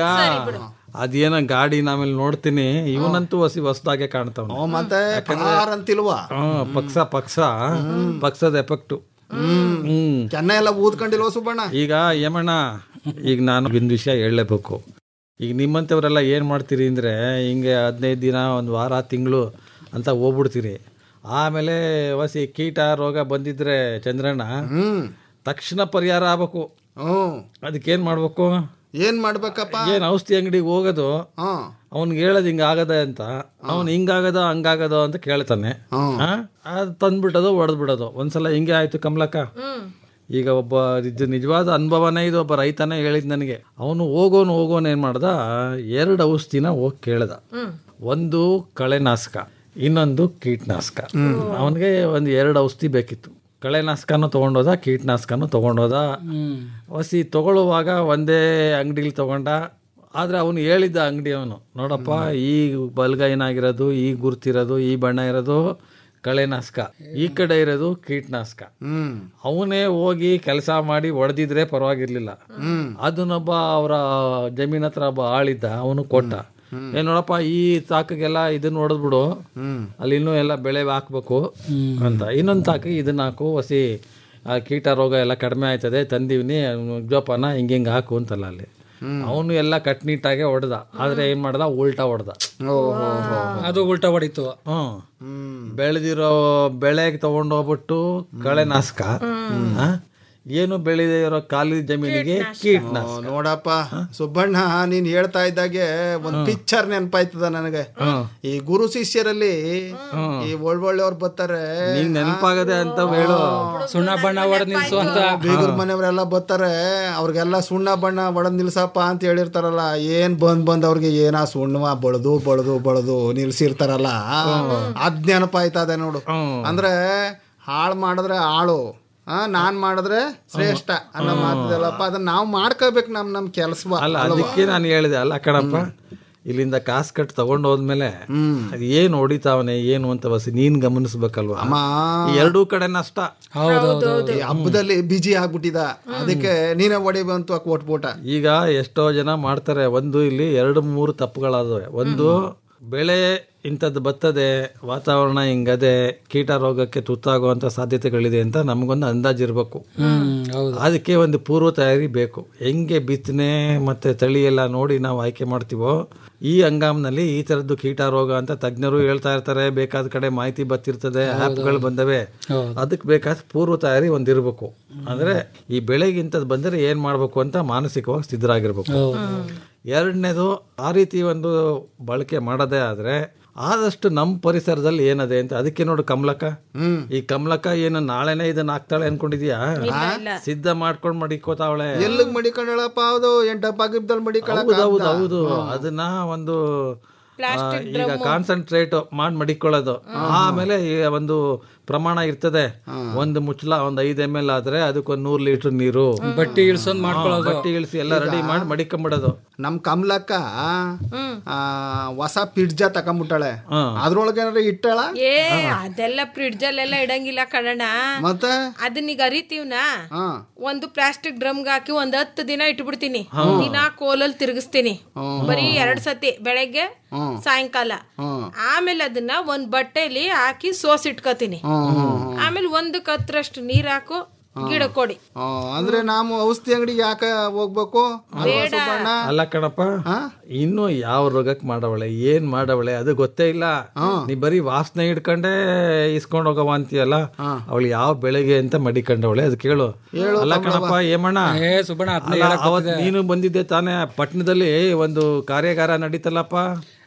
[SPEAKER 15] ಅದೇನ ಗಾಡಿ ಆಮೇಲೆ ನೋಡ್ತೀನಿ ಇವನಂತೂ ಹೊಸಿ ಹೊಸದಾಗೆ ಕಾಣ್ತಾವ
[SPEAKER 8] ಹ್ಮ್, ಮತ್ತೆ ಪಾರ್ ಅಂತಿಲ್ವಾ
[SPEAKER 15] ಪಕ್ಷ ಪಕ್ಷ ಪಕ್ಷದ ಎಫೆಕ್ಟು
[SPEAKER 8] ಹ್ಮ್ ಕೆನ್ನ ಎಲ್ಲ ಊದ್ಕೊಂಡಿಲ್ವ ಸುಬ್ಬಣ್ಣ
[SPEAKER 15] ಈಗ ಯಮಣ್ಣ ಈಗ ನಾನು ಒಂದು ವಿಷಯ ಹೇಳಲೇಬೇಕು ಈಗ ನಿಮ್ಮಂಥವ್ರೆಲ್ಲ ಏನು ಮಾಡ್ತೀರಿ ಅಂದರೆ ಹಿಂಗೆ ಹದಿನೈದು ದಿನ ಒಂದು ವಾರ ತಿಂಗಳು ಅಂತ ಹೋಗ್ಬಿಡ್ತೀರಿ ಆಮೇಲೆ ಹೊಸಿ ಕೀಟ ರೋಗ ಬಂದಿದ್ರೆ ಚಂದ್ರಣ್ಣ ತಕ್ಷಣ ಪರಿಹಾರ ಆಗ್ಬೇಕು ಅದಕ್ಕೇನು ಮಾಡ್ಬೇಕು
[SPEAKER 8] ಏನ್ ಮಾಡ್ಬೇಕಪ್ಪ
[SPEAKER 15] ಏನು ಔಷಧಿ ಅಂಗಡಿಗೆ ಹೋಗೋದು ಅವ್ನಿಗೆ ಹೇಳೋದು ಹಿಂಗೆ ಆಗದೆ ಅಂತ ಅವ್ನು ಹಿಂಗಾಗದ ಹಂಗಾಗದ ಅಂತ ಕೇಳ್ತಾನೆ ಆ? ಅದು ತಂದ್ಬಿಡೋದು ಹೊಡೆದ್ ಬಿಡೋದು ಒಂದ್ಸಲ ಹಿಂಗೆ ಆಯ್ತು ಕಮಲಕ್ಕ ಈಗ ಒಬ್ಬ ಇದು ನಿಜವಾದ ಅನುಭವನೇ ಇದು ಒಬ್ಬ ರೈತನೇ ಹೇಳಿದ್ ನನಗೆ ಅವನು ಹೋಗೋನು ಹೋಗೋನು ಏನು ಮಾಡ್ದ ಎರಡು ಔಷಧಿನ ಹೋಗಿ ಕೇಳ್ದ ಒಂದು ಕಳೆನಾಶಕ ಇನ್ನೊಂದು ಕೀಟನಾಶಕ ಅವನಿಗೆ ಒಂದು ಎರಡು ಔಷಧಿ ಬೇಕಿತ್ತು ಕಳೆನಾಶಕನೂ ತೊಗೊಂಡೋದ ಕೀಟನಾಶಕನೂ ತೊಗೊಂಡೋದ ಹೊಸಿ ತಗೊಳ್ಳುವಾಗ ಒಂದೇ ಅಂಗಡಿಲಿ ತಗೊಂಡ ಆದರೆ ಅವನು ಹೇಳಿದ್ದ ಅಂಗಡಿ ಅವನು ನೋಡಪ್ಪ ಈ ಬಲ್ಗೈನಾಗಿರೋದು ಈ ಗುರ್ತಿರೋದು ಈ ಬಣ್ಣ ಇರೋದು ಕಳೆನಾಶಕ ಈ ಕಡೆ ಇರೋದು ಕೀಟನಾಶಕ ಅವನೇ ಹೋಗಿ ಕೆಲಸ ಮಾಡಿ ಹೊಡೆದಿದ್ರೆ ಪರವಾಗಿರ್ಲಿಲ್ಲ ಅದನ್ನೊಬ್ಬ ಅವರ ಜಮೀನ್ ಹತ್ರ ಒಬ್ಬ ಆಳಿದ್ದ ಅವನು ಕೊಟ್ಟ ಏನ್ ನೋಡಪ್ಪ ಈ ತಾಕಿಗೆಲ್ಲ ಇದನ್ನ ಹೊಡೆದ್ಬಿಡು ಅಲ್ಲಿ ಇನ್ನೂ ಎಲ್ಲ ಬೆಳೆ ಹಾಕ್ಬೇಕು ಅಂತ ಇನ್ನೊಂದು ತಾಕಿಗೆ ಇದನ್ನ ಹಾಕು ಹೊಸಿ ಆ ಕೀಟ ರೋಗ ಎಲ್ಲ ಕಡಿಮೆ ಆಯ್ತದೆ ತಂದೀವ್ನಿ ಜೋಪಾನ ಹಿಂಗೆ ಹಿಂಗೆ ಹಾಕು ಅಂತಲ್ಲ ಅಲ್ಲಿ ಅವನು ಎಲ್ಲ ಕಟ್ನಿಟ್ಟಾಗೆ ಹೊಡೆದ ಆದ್ರೆ ಏನ್ ಮಾಡ್ದ ಉಲ್ಟಾ ಹೊಡೆದ
[SPEAKER 14] ಅದು ಉಲ್ಟಾ ಹೊಡಿತು
[SPEAKER 15] ಹ್ಮ್ ಬೆಳೆದಿರೋ ಬೆಳೆಗೆ ತಗೊಂಡೋಗ್ಬಿಟ್ಟು ಕಳೆನಾಶಕ ಆ? ಏನು ಬೆಳೆದೇ ಇರೋ ಖಾಲಿ ಜಮೀನಿಗೆ ಕೀಟನಾಶಕ
[SPEAKER 8] ನೋಡಪ್ಪ ಸುಬ್ಬಣ್ಣ ನೀನ್ ಹೇಳ್ತಾ ಇದ್ದಾಗೆ ಒಂದ್ ಪಿಕ್ಚರ್ ನೆನಪಾಯ್ತದ ನನಗೆ ಈ ಗುರು ಶಿಷ್ಯರಲ್ಲಿ ಈ ಒಳ್ಳೊಳ್ಳೆಯವ್ರು ಬರ್ತಾರೆ
[SPEAKER 15] ನಿಂಗ್ ನೆನಪಾಗದೆ ಅಂತ ಹೇಳು
[SPEAKER 14] ಸುಣ್ಣ ಬಣ್ಣ ಹೊಡೆದ್ ನಿಲ್ಸು ಅಂತ
[SPEAKER 8] ಬೀಗರ ಮನೆಯವರೆಲ್ಲ ಬರ್ತಾರೆ ಅವ್ರಿಗೆಲ್ಲ ಸುಣ್ಣ ಬಣ್ಣ ಒಡದ್ ನಿಲ್ಸಪ್ಪ ಅಂತ ಹೇಳಿರ್ತಾರಲ್ಲ ಏನ್ ಬಂದ್ ಬಂದ್ ಅವ್ರಿಗೆ ಏನಾ ಸುಣ್ಣವ ಬಳದು ಬಳದು ಬಳದು ನಿಲ್ಸಿರ್ತಾರಲ್ಲ ಅದ್ ನೆನಪಾಯ್ತದೆ ನೋಡು ಅಂದ್ರೆ ಹಾಳು ಮಾಡಿದ್ರೆ ಆಳು ಆ ನಾನ್ ಮಾಡಿದ್ರೆ ಶ್ರೇಷ್ಠ ಅನ್ನೋ ಮಾತಿದಲ್ಲಪ್ಪ ಅದನ್ನ ನಾವು ಮಾಡ್ಕೋಬೇಕು ನಮ್ ನಮ್ ಕೆಲ್ಸ
[SPEAKER 15] ಅಲ್ಲ ಅದಕ್ಕೆ ನಾನು ಹೇಳಿದೆ ಅಲ್ಲ ಕಣಪ್ಪ ಇಲ್ಲಿಂದ ಕಾಸು ಕಟ್ಟು ತಗೊಂಡು ಹೋದ್ಮೇಲೆ ಅದು ಏನು ಹೊಡಿತಾವನೆ ಏನು ಅಂತ ಬಸ್ ನೀನ್ ಗಮನಿಸ್ಬೇಕಲ್ವಾ ಈ ಎರಡೂ ಕಡೆ ನಷ್ಟ
[SPEAKER 8] ಈ ಹಬ್ಬದಲ್ಲಿ ಬಿಜಿ ಆಗ್ಬಿಟ್ಟಿದ ಅದಕ್ಕೆ ನೀನೇ ಹೊಡಿ ಬಂತು ಕೊಟ್ಬಿಟ್ಟ
[SPEAKER 15] ಈಗ ಎಷ್ಟೋ ಜನ ಮಾಡ್ತಾರೆ ಒಂದು ಇಲ್ಲಿ ಎರಡು ಮೂರು ತಪ್ಪುಗಳಾದವೆ ಒಂದು ಬೆಳೆ ಇಂಥದ್ದು ಬರ್ತದೆ ವಾತಾವರಣ ಹಿಂಗದೆ ಕೀಟ ರೋಗಕ್ಕೆ ತುತ್ತಾಗುವಂಥ ಸಾಧ್ಯತೆಗಳಿದೆ ಅಂತ ನಮಗೊಂದು ಅಂದಾಜು ಇರಬೇಕು ಅದಕ್ಕೆ ಒಂದು ಪೂರ್ವ ತಯಾರಿ ಬೇಕು ಹೆಂಗೆ ಬಿತ್ತನೆ ಮತ್ತೆ ತಳಿ ಎಲ್ಲ ನೋಡಿ ನಾವು ಆಯ್ಕೆ ಮಾಡ್ತೀವೋ ಈ ಹಂಗಾಮ್ನಲ್ಲಿ ಈ ಥರದ್ದು ಕೀಟ ರೋಗ ಅಂತ ತಜ್ಞರು ಹೇಳ್ತಾ ಇರ್ತಾರೆ ಬೇಕಾದ ಕಡೆ ಮಾಹಿತಿ ಬರ್ತಿರ್ತದೆ ಆ್ಯಪ್ಗಳು ಬಂದವೆ ಅದಕ್ಕೆ ಬೇಕಾದ ಪೂರ್ವ ತಯಾರಿ ಒಂದಿರಬೇಕು ಅಂದ್ರೆ ಈ ಬೆಳೆಗೆ ಇಂಥದ್ದು ಬಂದರೆ ಏನು ಮಾಡಬೇಕು ಅಂತ ಮಾನಸಿಕವಾಗಿ ಸಿದ್ಧರಾಗಿರ್ಬೇಕು ಎರಡನೇದು ಆ ರೀತಿ ಒಂದು ಬಳಕೆ ಮಾಡೋದೇ ಆದ್ರೆ ಆದಷ್ಟು ನಮ್ಮ ಪರಿಸರದಲ್ಲಿ ಏನದೆ ಅಂತ ಅದಕ್ಕೆ ನೋಡು ಕಮಲಕ್ಕ ಈ ಕಮಲಕ್ಕ ಏನು ನಾಳೆನೇ ಇದನ್ನ ಹಾಕ್ತಾಳೆ ಅನ್ಕೊಂಡಿದ್ಯಾ ಸಿದ್ಧ ಮಾಡ್ಕೊಂಡ್ ಮಡಿಕೋತಾವಳೆ
[SPEAKER 8] ಎಲ್ಲಿಗ್ ಮಡಿಕೊಂಡಳಪ್ಪ ಹೌದು ಎಂಟಪ್ಪ ಗಿಬ್ದಲ್ಲಿ ಮಡಿಕೊಳಕ್
[SPEAKER 15] ಹೌದು ಹೌದು ಹೌದು ಅದನ್ನ ಒಂದು ಆ, ಈಗ ಕಾನ್ಸಂಟ್ರೇಟ್ ಮಾಡಿ ಮಡಿಕೊಳ್ಳೋದು ಆಮೇಲೆ ಈ ಒಂದು ಪ್ರಮಾಣ ಇರ್ತದೆ ಒಂದು ಮುಚ್ಚಲ ಒಂದ್ ಐದ್ ಎಮ್ ಎಲ್ ಆದ್ರೆ ಅದಕ್ಕೊಂದ್ ನೂರ್ ಲೀಟರ್ ನೀರು
[SPEAKER 14] ಬಟ್ಟಿ ಇಳ್ಸೊಂದ್ ಮಾಡ್ಕೊಳ್ಳೋದು.
[SPEAKER 15] ಬಟ್ಟಿ ಇಳಿಸಿ ಎಲ್ಲ ರೆಡಿ ಮಾಡಿ ಮಡಿಕೊಂಬಿಡೋದು
[SPEAKER 8] ನಮ್ ಕಮಲಕ್ಕ ಆ, ಹೊಸ ಪಿಡ್ಜ ತಕೊಂಬಿಟ್ಟಾಳೆ ಅದ್ರೊಳಗೆ ಏನಾರ ಇಟ್ಟಾಳ
[SPEAKER 13] ಏ ಅದೆಲ್ಲ ಫ್ರಿಡ್ಜ್ ಅಲ್ಲೆಲ್ಲ ಇಡಂಗಿಲ್ಲ ಕಣಣ್ಣ
[SPEAKER 8] ಮತ್ತೆ
[SPEAKER 13] ಅದನ್ನೀಗ ಅರಿತೀವ್ನ
[SPEAKER 8] ಹಾ
[SPEAKER 13] ಒಂದು ಪ್ಲಾಸ್ಟಿಕ್ ಡ್ರಮ್ಗೆ ಹಾಕಿ ಒಂದ್ ಹತ್ತು ದಿನ ಇಟ್ಬಿಡ್ತೀನಿ ದಿನ ಕೋಲಲ್ಲಿ ತಿರುಗಿಸ್ತೀನಿ ಬರೀ ಎರಡ್ ಸತಿ ಬೆಳಗ್ಗೆ ಸಾಯಂಕಾಲ ಆಮೇಲೆ ಅದನ್ನ ಒಂದ್ ಬಟ್ಟೆಲಿ ಹಾಕಿ ಸೋಸ್ ಇಟ್ಕೋತೀನಿ ಆಮೇಲೆ ಒಂದು ಕತ್ರಷ್ಟು ನೀರ್ ಹಾಕು ಗಿಡ ಕೊಡಿ
[SPEAKER 8] ಆ, ಅಂದ್ರೆ ನಾವು ಔಷಧಿ ಅಂಗಡಿಗೆ ಯಾಕೆ ಹೋಗ್ಬೇಕು ಅಲ್ವಾ ಸುಬ್ಬಣ್ಣ?
[SPEAKER 15] ಅಲ್ಲ ಕಣಪ್ಪ ಇನ್ನು ಯಾವ ರೋಗಕ್ಕೆ ಮಾಡವಳೆ ಏನ್ ಮಾಡವಳೆ ಅದು ಗೊತ್ತೇ ಇಲ್ಲ ನೀ ಬರೀ ವಾಸನೆ ಹಿಡ್ಕೊಂಡೇ ಇಸ್ಕೊಂಡ್ ಹೋಗವ ಅಂತೀಯಲ್ಲ ಅವಳು ಯಾವ ಬೆಳೆಗೆ ಅಂತ ಮಡಿಕೊಂಡವಳೆ ಅದು ಕೇಳು ಅಲ್ಲ ಕಣಪ್ಪ ಏಮಣ್ಣ
[SPEAKER 14] ಏ ಸುಬ್ಬಣ್ಣ ಅದ್ನ
[SPEAKER 15] ಅಲ್ಲ,
[SPEAKER 14] ಹೇಳಕ್
[SPEAKER 15] ಅವತ್ ನೀನು ಬಂದಿದ್ದೆ ತಾನೇ ಪಟ್ಟಣದಲ್ಲಿ ಒಂದು ಕಾರ್ಯಾಗಾರ ನಡೀತಲ್ಲಪ್ಪ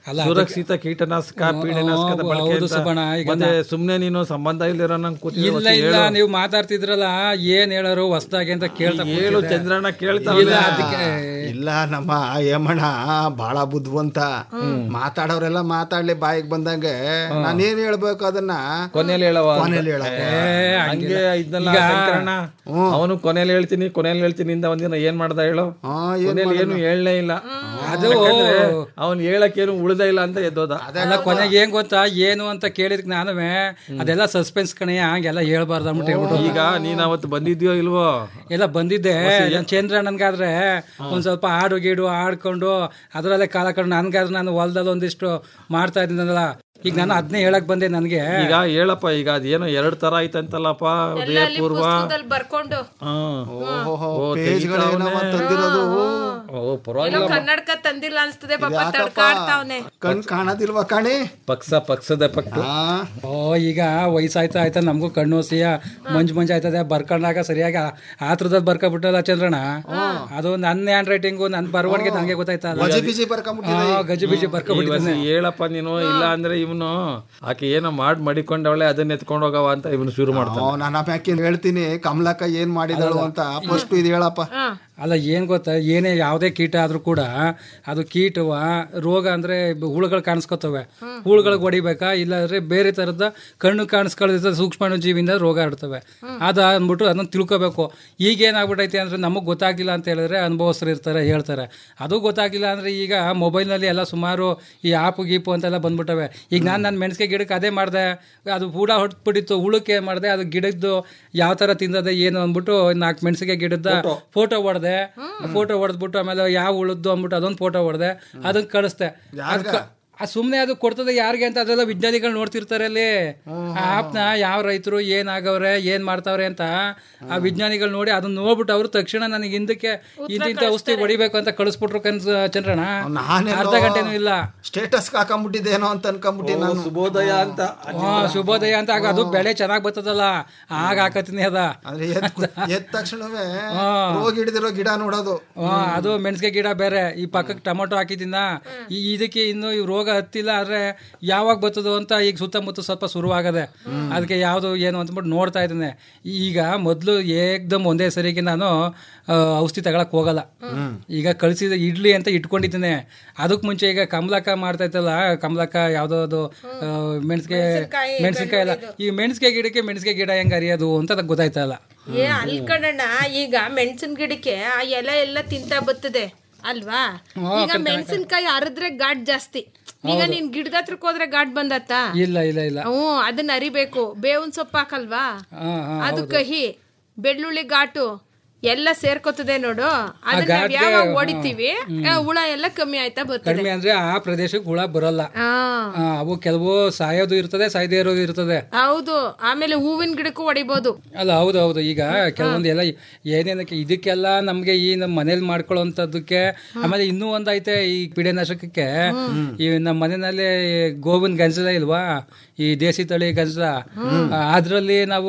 [SPEAKER 14] ಅಲ್ಲ,
[SPEAKER 15] ಸುರಕ್ಷಿತ ಕೀಟನಾಶಕ ಪೀಡನಾಶಕದ
[SPEAKER 14] ಹೌದು,
[SPEAKER 15] ಬಳಕೆ
[SPEAKER 14] ಹೌದು
[SPEAKER 15] ಅಂತ.
[SPEAKER 14] ಸುಬ್ಬಣ್ಣ, ಈಗ
[SPEAKER 15] ಮತ್ತೆ
[SPEAKER 14] ನಾ-
[SPEAKER 15] ಸುಮ್ನೆ ನೀನು ಸಂಬಂಧ ಇಲ್ಲಿರೋ ನಂಗೆ ಕೂತಿರೋ
[SPEAKER 14] ಇಲ್ಲ
[SPEAKER 15] ಹೊತ್ತಿಗೆ
[SPEAKER 14] ಇಲ್ಲ
[SPEAKER 15] ಹೇಳು.
[SPEAKER 14] ನೀವು ಮಾತಾಡ್ತಿದ್ರಲ್ಲ ಏನ್ ಹೇಳೋರು ಹೊಸ್ದಾಗಿ ಅಂತ ಕೇಳ್ತಾ
[SPEAKER 15] ಹೇಳು
[SPEAKER 14] ಕೂತಿದ್ದೆ.
[SPEAKER 15] ಚಂದ್ರಣ್ಣ ಕೇಳ್ತಾವ್ನೆ.
[SPEAKER 14] ಇಲ್ಲ ಅದಕ್ಕೆ
[SPEAKER 8] ಇಲ್ಲ ನಮ್ಮ ಹೇಮಣ್ಣ ಬಹಳ ಬುದ್ಧಿವಂತ ಮಾತಾಡೋರೆಲ್ಲ ಮಾತಾಡ್ಲಿ ಬಾಯಿಗೆ ಬಂದಂಗೆ ನಾನೇನ್ ಹೇಳ್ಬೇಕು ಅದನ್ನ
[SPEAKER 15] ಕೊನೆಯಲ್ಲಿ ಹೇಳವ ಅಂತ.
[SPEAKER 8] ಕೊನೆಯಲ್ಲಿ ಹೇಳವ.
[SPEAKER 15] ಏ, ಹಂಗೆ ಇದ್ನಲ್ಲ
[SPEAKER 14] ಈಗ-
[SPEAKER 15] ಶಂಕರಣ್ಣ ಅವನು ಕೊನೆಯಲ್ಲಿ ಹೇಳ್ತೀನಿ ಕೊನೆಯಲ್ಲಿ ಹೇಳ್ತೀನಿ ಇಂದ ಒಂದಿನ ಏನ್ ಮಾಡ್ದ ಹೇಳು ಕೊನೆಯಲ್ಲಿ ಏನು ಹೇಳಲೇ ಇಲ್ಲ
[SPEAKER 14] ಅದು
[SPEAKER 15] ಅವನ್ ಹೇಳಕ್ಕೇನು ಉಳ್ದ ಇಲ್ಲ ಅಂತ ಎದ್ದೋದ
[SPEAKER 14] ಅಲ್ಲ ಕೊನೆಗೆ ಏನ್ ಗೊತ್ತಾ ಏನು ಅಂತ ಕೇಳಿದ್ಕೆ ನಾನುವೆ ಅದೆಲ್ಲ ಸಸ್ಪೆನ್ಸ್ ಕಣೆ ಹಂಗೆಲ್ಲ ಹೇಳ್ಬಾರ್ದು ಅಂದ್ಬಿಟ್ಟು ಹೇಳ್ಬಿಟ್ಟು
[SPEAKER 15] ಈಗ ನೀನ್ ಅವತ್ತು ಬಂದಿದ್ಯೋ ಇಲ್ವೋ
[SPEAKER 14] ಎಲ್ಲ ಬಂದಿದ್ದೆ ಚಂದ್ರ ನನ್ಗಾದ್ರೆ ಒಂದ್ ಸ್ವಲ್ಪ ಹಾಡು ಗೀಡು ಆಡ್ಕೊಂಡು ಅದರಲ್ಲೇ ಕಾಲ ಕಣ್ಣು ನನ್ಗಾದ್ರೆ ನಾನು ಹೊಲದಲ್ಲಿ ಒಂದಿಷ್ಟು ಮಾಡ್ತಾ ಇದ್ದೀನಲ್ಲ ಈಗ ನಾನು ಅದನ್ನೇ ಹೇಳಕ್ ಬಂದೆ ನನ್ಗೆ
[SPEAKER 15] ಈಗ ಹೇಳಪ್ಪ ಈಗ ಅದೇನೋ ಎರಡ್ ತರ ಆಯ್ತಂತಲ್ಲಪ್ಪ ಉದಯ ಪೂರ್ವ
[SPEAKER 13] ಪುಸ್ತಕದಲ್ಲಿ ಬರ್ಕೊಂಡು
[SPEAKER 15] ಹ್ಮ್.
[SPEAKER 8] ಓಹೋ,
[SPEAKER 15] ಓ,
[SPEAKER 8] ಪೇಜ್ಗಳೇನವ
[SPEAKER 15] ತೆಗಿತಾವ್ನೆ.
[SPEAKER 8] ತಂದಿರೋದು
[SPEAKER 15] ಓ
[SPEAKER 13] ಏನೋ
[SPEAKER 15] ಪರವಾಗಿಲ್ಲ
[SPEAKER 13] ಕನ್ನಡಕ ತಂದಿಲ್ಲ ಅನ್ಸ್ತದೆ ಪಾಪ
[SPEAKER 8] ಯಾಕಪ್ಪ?
[SPEAKER 13] ತಡ್ಕಾಡ್ತಾವ್ನೆ
[SPEAKER 8] ಕಣ್ ಕಾಣದಿಲ್ವಾ ಕಾಣಿ
[SPEAKER 15] ಪಕ್ಷ ಪಕ್ಷದ ಪಕ್ಕ
[SPEAKER 14] ಓ ಈಗ ವಯಸ್ಸಾಯ್ತಾ ಆಯ್ತಾ ನಮಗೂ ಕಣ್ಣು ಸಿಯ ಮಂಜು ಮಂಜು ಆಯ್ತದೆ ಬರ್ಕೊಂಡಾಗ ಸರಿಯಾಗಿ ಆ- ಆತ್ರದಲ್ಲಿ ಬರ್ಕೊಬಿಟ್ಟಲ್ಲ ಚಂದ್ರಣ್ಣ ಅದು ನನ್ನ ಹ್ಯಾಂಡ್ ರೈಟಿಂಗು ನನ್ನ ಬರವಣಿಗೆ ನನಗೆ ಗೊತ್ತಾಯ್ತಲ್ಲ
[SPEAKER 8] ಗಜಿ ಬಿಜಿ ಬರ್ಕೊಂಬಿಟ್ಟಿದೆ
[SPEAKER 14] ಆ, ಗಜಿ ಬಿಜಿ ಬರ್ಕೊಬಿಟ್ಟಿದ್ದಾನೆ
[SPEAKER 15] ಇವತ್ತು ಹೇಳಪ್ಪ ನೀನು ಇಲ್ಲ ಅಂದ್ರೆ ಇವನು ಆಕೆ ಏನೋ ಮಾಡಿ ಮಡಿಕೊಂಡವಳೆ ಅದನ್ನ ಎತ್ಕೊಂಡು ಹೋಗವ ಅಂತ ಇವನು ಶುರು ಮಾಡ್ತಾನೆ
[SPEAKER 8] ನಾನು ಆಮ್ಯಾಕೆ ಹೇಳ್ತೀನಿ ಕಮಲಕ್ಕ ಏನ್ ಮಾಡಿದಳು ಅಂತ ಫಸ್ಟ್ ಇದು ಹೇಳಪ್ಪ
[SPEAKER 14] ಅಲ್ಲ ಏನ್ ಗೊತ್ತಾ ಏನೇ ಯಾವುದೇ ಕೀಟ ಆದ್ರೂ ಕೂಡ ಅದು ಕೀಟವ ರೋಗ ಅಂದ್ರೆ ಬ- ಹುಳುಗಳು ಕಾಣಿಸ್ಕೊತವೆ ಹುಳುಗಳಿಗೆ ಹೊಡಿಬೇಕಾ ಇಲ್ಲಾಂದ್ರೆ ಬೇರೆ ತರದ ಕಣ್ಣು ಕಾಣಿಸ್ಕೊಳ್ಳದ ಸೂಕ್ಷ್ಮಾಣು ಜೀವಿಯಿಂದ ರೋಗ ಹರಡ್ತವೆ ಅದ ಅಂದ್ಬಿಟ್ಟು ಅದನ್ನ ತಿಳ್ಕೊಬೇಕು ಈಗ ಏನಾಗ್ಬಿಟ್ಟೈತೆ ಅಂದ್ರೆ ನಮಗ್ ಗೊತ್ತಾಗ್ಲಿಲ್ಲ ಅಂತ ಹೇಳಿದ್ರೆ ಅನುಭವಸ್ಥರು ಇರ್ತಾರೆ ಹೇಳ್ತಾರೆ ಅದು ಗೊತ್ತಾಗ್ಲಿಲ್ಲ ಅಂದ್ರೆ ಈಗ ಮೊಬೈಲ್ನಲ್ಲಿ ಎಲ್ಲ ಸುಮಾರು ಈ ಆಪು ಗೀಪು ಅಂತೆಲ್ಲ ಬಂದ್ಬಿಟ್ಟವೆ ಈಗ ನಾನು ನನ್ನ ಮೆಣಸಿಗೆ ಗಿಡಕ್ಕೆ ಅದೇ ಮಾಡಿದೆ ಅದು ಹೂಡ ಹೊಟ್ಬಿಟ್ಟಿತ್ತು ಹುಳಕ್ಕೆ ಮಾಡಿದೆ ಅದು ಗಿಡದ್ದು ಯಾವ ತರ ತಿಂದದೆ ಏನು ಅಂದ್ಬಿಟ್ಟು ನಾಲ್ಕು ಮೆಣಸಿಗೆ ಗಿಡದ ಫೋಟೋ ಹೊಡೆದೆ ಫೋಟೋ ಹೊಡೆದ್ಬಿಟ್ಟು ಆಮೇಲೆ ಯಾವ ಉಳಿದ್ದು ಅಂದ್ಬಿಟ್ಟು ಅದೊಂದು ಫೋಟೋ ಹೊಡೆದೆ ಅದನ್ನ ಕಳಿಸ್ದೆ ಅದಕ್ಕೆ ಆ ಸುಮ್ಮನೆ ಅದು ಕೊಡ್ತದೆ ಯಾರಿಗೆ ಅಂತ ಅದೆಲ್ಲ ವಿಜ್ಞಾನಿಗಳು ನೋಡ್ತಿರ್ತಾರೆ ಅಲ್ಲಿ ಆ ಆಪ್ನ ಯಾವ ರೈತರು ಏನಾಗವ್ರೆ ಏನ್ ಮಾಡ್ತಾವ್ರೆ ಅಂತ ಆ ವಿಜ್ಞಾನಿಗಳು ನೋಡಿ ಅದನ್ನ ನೋಡ್ಬಿಟ್ಟು ಅವರು ತಕ್ಷಣ ನನಗೆ ಹಿಂದಕ್ಕೆ ಇಂತಿಂತ ಔಷಧಿ ಹೊಡಿಬೇಕು ಅಂತ ಕಳಿಸ್ಬಿಟ್ರು ಕನ್ಸ್ ಚಂದ್ರಣ್ಣ ಅರ್ಧ ಗಂಟೆನೂ ಇಲ್ಲ
[SPEAKER 8] ಸ್ಟೇಟಸ್ ಹಾಕೊಂಡ್ಬಿಟ್ಟಿದ್ದೇನೋ ಅಂತ ಅನ್ಕೊಂಡ್ಬಿಟ್ಟಿ ನಾನು
[SPEAKER 15] ಶುಭೋದಯ ಅಂತ
[SPEAKER 14] ಹಾ, ಶುಭೋದಯ ಅಂತ ಆಗ ಅದು ಬೆಳೆ ಚೆನ್ನಾಗ್ ಬರ್ತದಲ್ಲ ಆಗ ಹಾಕತೀನಿ ಅದ
[SPEAKER 8] ಅಂದ್ರೆ ಎದ್ದ್ ಎದ್ದ ತಕ್ಷಣವೇ ರೋಗ ಹಿಡಿದಿರೋ ಗಿಡ ನೋಡೋದು
[SPEAKER 14] ಹಾ, ಅದು ಮೆಣಸಿಗೆ ಗಿಡ ಬೇರೆ ಈ ಪಕ್ಕಕ್ಕೆ ಟೊಮೊಟೊ ಹಾಕಿದ್ದೀನ ಈ ಇದಕ್ಕೆ ಇನ್ನು ಈ ರೋಗ ಹತ್ತಿಲ್ಲ ಆದ್ರೆ ಯಾವಾಗ ಬರ್ತದೋ ಅಂತ ಈಗ ಸುತ್ತಮುತ್ತ ಸ್ವಲ್ಪ ಶುರುವಾಗದೆ ಅದಕ್ಕೆ ಯಾವ್ದು ಏನು ಅಂತಬಿಟ್ಟು ನೋಡ್ತಾ ಇದ್ದೇನೆ ಈಗ ಮೊದಲು ಏಕ್ದಮ್ ಒಂದೇ ಸರಿಗೆ ನಾನು ಆ, ಔಷಧಿ ತಗೊಳಕ್ ಹೋಗಲ್ಲ ಈಗ ಕಳಿಸಿದ ಇಡ್ಲಿ ಅಂತ ಇಟ್ಕೊಂಡಿದ್ದೇನೆ ಅದಕ್ಕೆ ಮುಂಚೆ ಈಗ ಕಮಲಕ್ಕ ಮಾಡ್ತಾ ಇತ್ತಲ್ಲ ಕಮಲಕ್ಕ ಯಾವ್ದೋ ಅದು ಆ, ಮೆಣಸಿಗೆ ಮೆಣಸಿನ್ಕಾಯಿ ಎಲ್ಲ ಈ ಮೆಣಸಿಗೆ ಗಿಡಕ್ಕೆ ಮೆಣಸಿಗೆ ಗಿಡ ಹೆಂಗ್ ಅರಿಯೋದು ಅಂತ ಅದಕ್ಕೆ ಗೊತ್ತಾಯ್ತಾ ಇಲ್ಲ
[SPEAKER 13] ಏ ಅಲ್ಲಿ ಕಣಣ್ಣ ಈಗ ಮೆಣಸಿನ ಗಿಡಕ್ಕೆ ಆ ಎಲೆ ಎಲ್ಲ ತಿಂತಾ ಬರ್ತದೆ ಅಲ್ವಾ ಈಗ ಮೆಣಸಿನ್ಕಾಯಿ ಅರದ್ರೆ ಘಾಟ್ ಜಾಸ್ತಿ ಈಗ ನೀನ್ ಗಿಡದ ಹತ್ರಕ್ ಹೋದ್ರೆ ಘಾಟ್ ಬಂದತ್ತ
[SPEAKER 14] ಇಲ್ಲ ಇಲ್ಲ ಇಲ್ಲ
[SPEAKER 13] ಹ್ಞೂ ಅದನ್ನ ಅರಿಬೇಕು ಬೇವಿನ ಸೊಪ್ಪು ಹಾಕಲ್ವಾ
[SPEAKER 14] ಹಾ, ಹಾ,
[SPEAKER 13] ಅದು ಕಹಿ ಬೆಳ್ಳುಳ್ಳಿ ಘಾಟು ಎಲ್ಲ ಸೇರ್ಕೋತದೆ ನೋಡು ಅದನ್ನ ನಾವ್
[SPEAKER 14] ಘಾಟ್ಗೆ,
[SPEAKER 13] ಯಾವಾಗ
[SPEAKER 14] ಹಾ.
[SPEAKER 13] ಹೊಡಿತೀವಿ ಆ, ಹುಳ ಎಲ್ಲ ಕಮ್ಮಿ ಆಯ್ತಾ ಬರ್ತದೆ
[SPEAKER 14] ಕಡಿಮೆ ಅಂದ್ರೆ ಆ ಪ್ರದೇಶಕ್ಕೆ ಹುಳ ಬರಲ್ಲ
[SPEAKER 13] ಹಾ
[SPEAKER 14] ಆ, ಅವು ಕೆಲವು ಸಾಯೋದು ಇರ್ತದೆ ಸಾಯದೇ ಇರೋದು ಇರ್ತದೆ
[SPEAKER 13] ಹೌದು ಆಮೇಲೆ ಹೂವಿನ ಗಿಡಕ್ಕೂ ಹೊಡಿಬೋದು
[SPEAKER 14] ಅಲ್ಲ ಹೌದು ಹೌದು ಈಗ ಕೆಲವೊಂದು ಎಲ್ಲ ಏನೇನಕ್ಕೆ ಇದಕ್ಕೆಲ್ಲ ನಮ್ಗೆ ಈ ನಮ್ಮ ಮನೇಲಿ ಮಾಡ್ಕೊಳ್ಳೋಂಥದ್ದಕ್ಕೆ ಆಮೇಲೆ ಇನ್ನೂ ಒಂದೈತೆ ಈ ಪೀಡೆನಾಶಕಕ್ಕೆ ಈ ನಮ್ಮ ಮನೆಯಲ್ಲಿ ಗೋವಿನ ಗಂಜಲ ಇಲ್ವಾ ಈ ದೇಸಿ ತಳಿ ಗಂಜಲ ಅದ್ರಲ್ಲಿ ನಾವು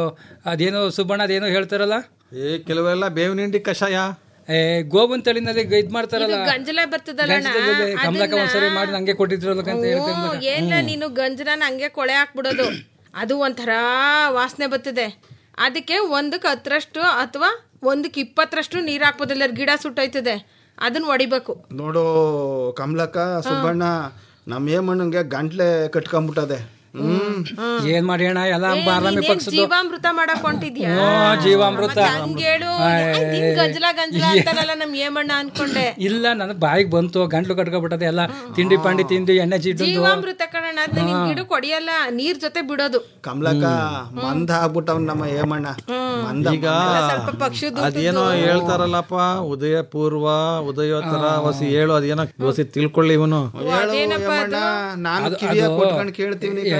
[SPEAKER 14] ಅದೇನೋ ಸುಬ್ಬಣ್ಣ ಅದೇನೋ ಹೇಳ್ತಾರಲ್ಲ
[SPEAKER 15] ಏ ಕೆಲವೆಲ್ಲ ಬೇವಿನ ಹಿಂಡಿ ಕಷಾಯ
[SPEAKER 14] ಏ ಗೋವಿನ ತಳಿನಲ್ಲಿ ಇದ್ ಮಾಡ್ತಾರಲ್ಲ
[SPEAKER 13] ಗಂಜಲ ಬರ್ತದಲ್ಲ
[SPEAKER 14] ಗಂಜಲದಲ್ಲಿ ಕಮಲಕ ಒಂದ್ಸರಿ ಮಾಡಿ ನಂಗೆ ಕೊಟ್ಟಿದ್ರಲ್ಲ ಅಂತ ಹೇಳ್ತಾರೆ
[SPEAKER 13] ಹ್ಞೂ, ಏನ ನೀನು ಗಂಜನ ಹಂಗೆ ಕೊಳೆ ಹಾಕ್ಬಿಡೋದು ಅದು ಒಂಥರ ವಾಸನೆ ಬರ್ತದೆ ಅದಕ್ಕೆ ಒಂದಕ್ಕೆ ಹತ್ತರಷ್ಟು ಅಥವಾ ಒಂದಕ್ಕೆ ಇಪ್ಪತ್ತರಷ್ಟು ನೀರು ಹಾಕ್ಬೋದಿಲ್ಲ ಗಿಡ ಸುಟ್ಟೋಯ್ತದೆ ಅದನ್ನ ಹೊಡಿಬೇಕು
[SPEAKER 8] ನೋಡು ಕಮಲಕ್ಕ ಸುಬ್ಬಣ್ಣ ನಮ್ಮ ಏಮಣ್ಣಂಗೆ ಗಂಟ್ಲೆ ಕಟ್ಕೊಂಡ್ಬಿಟ್ಟದೆ ಹ್ಮ್
[SPEAKER 14] ಏನ್ ಮಾಡಿ ಅಣ್ಣ ಎಲ್ಲ ಬಾರಾಮಿ
[SPEAKER 13] ನೀನೇನ್
[SPEAKER 14] ಪಕ್ಷದ್ದು
[SPEAKER 13] ಜೀವಾಮೃತ ಮಾಡಕ್ ಹೊಂಟಿದ್ಯಾ
[SPEAKER 14] ಹ್ಞೂ, ಜೀವಾಮೃತ.
[SPEAKER 13] ಮತ್ತೆ ಹಂಗೇಳು ನಿನ್ ಗಂಜಲ ಗಂಜಲ ಅಂತಾರಲ್ಲ ನಮ್ ಏಮಣ್ಣ ಅನ್ಕೊಂಡೆ
[SPEAKER 14] ಇಲ್ಲ ನನ್ನ ಬಾಯಿಗೆ ಬಂತು ಗಂಟ್ಲು ಕಟ್ಕೊಬಿಟ್ಟದೆ ಎಲ್ಲ ತಿಂಡಿ ಪಾಂಡಿ ತಿಂದು ಎಣ್ಣೆ ಚೀಟು
[SPEAKER 13] ಜೀವಾಮೃತ ಕಣಣ್ಣ ಅದನ್ನ ನಿನ್ ಗಿಡಕ್ ಹೊಡಿಯಲ್ಲ ನೀರ್ ಜೊತೆ ಬಿಡೋದು
[SPEAKER 8] ಕಮಲಕ್ಕ ಮಂದ ಆಗ್ಬಿಟ್ಟವ್ ನಮ್ಮ ಏಮಣ್ಣ ಮಂದ
[SPEAKER 15] ಈಗ
[SPEAKER 13] ಸ್ವಲ್ಪ ಪಕ್ಷಿದು
[SPEAKER 15] ಅದೇನೋ ಹೇಳ್ತಾರಲ್ಲಪ್ಪ ಉದಯ ಪೂರ್ವ ಉದಯೋತ್ತರ ಹೊಸಿ ಹೇಳು ಅದೇನೋ ಹೊಸಿ ತಿಳ್ಕೊಳ್ಳಿ ಇವನು
[SPEAKER 8] ಹೇಳು ಏಮಣ್ಣ ನಾನು ಕಿವಿಯ ಕೊಟ್ಕೊಂಡು ಕೇಳ್ತೀವಿ
[SPEAKER 14] ಏ,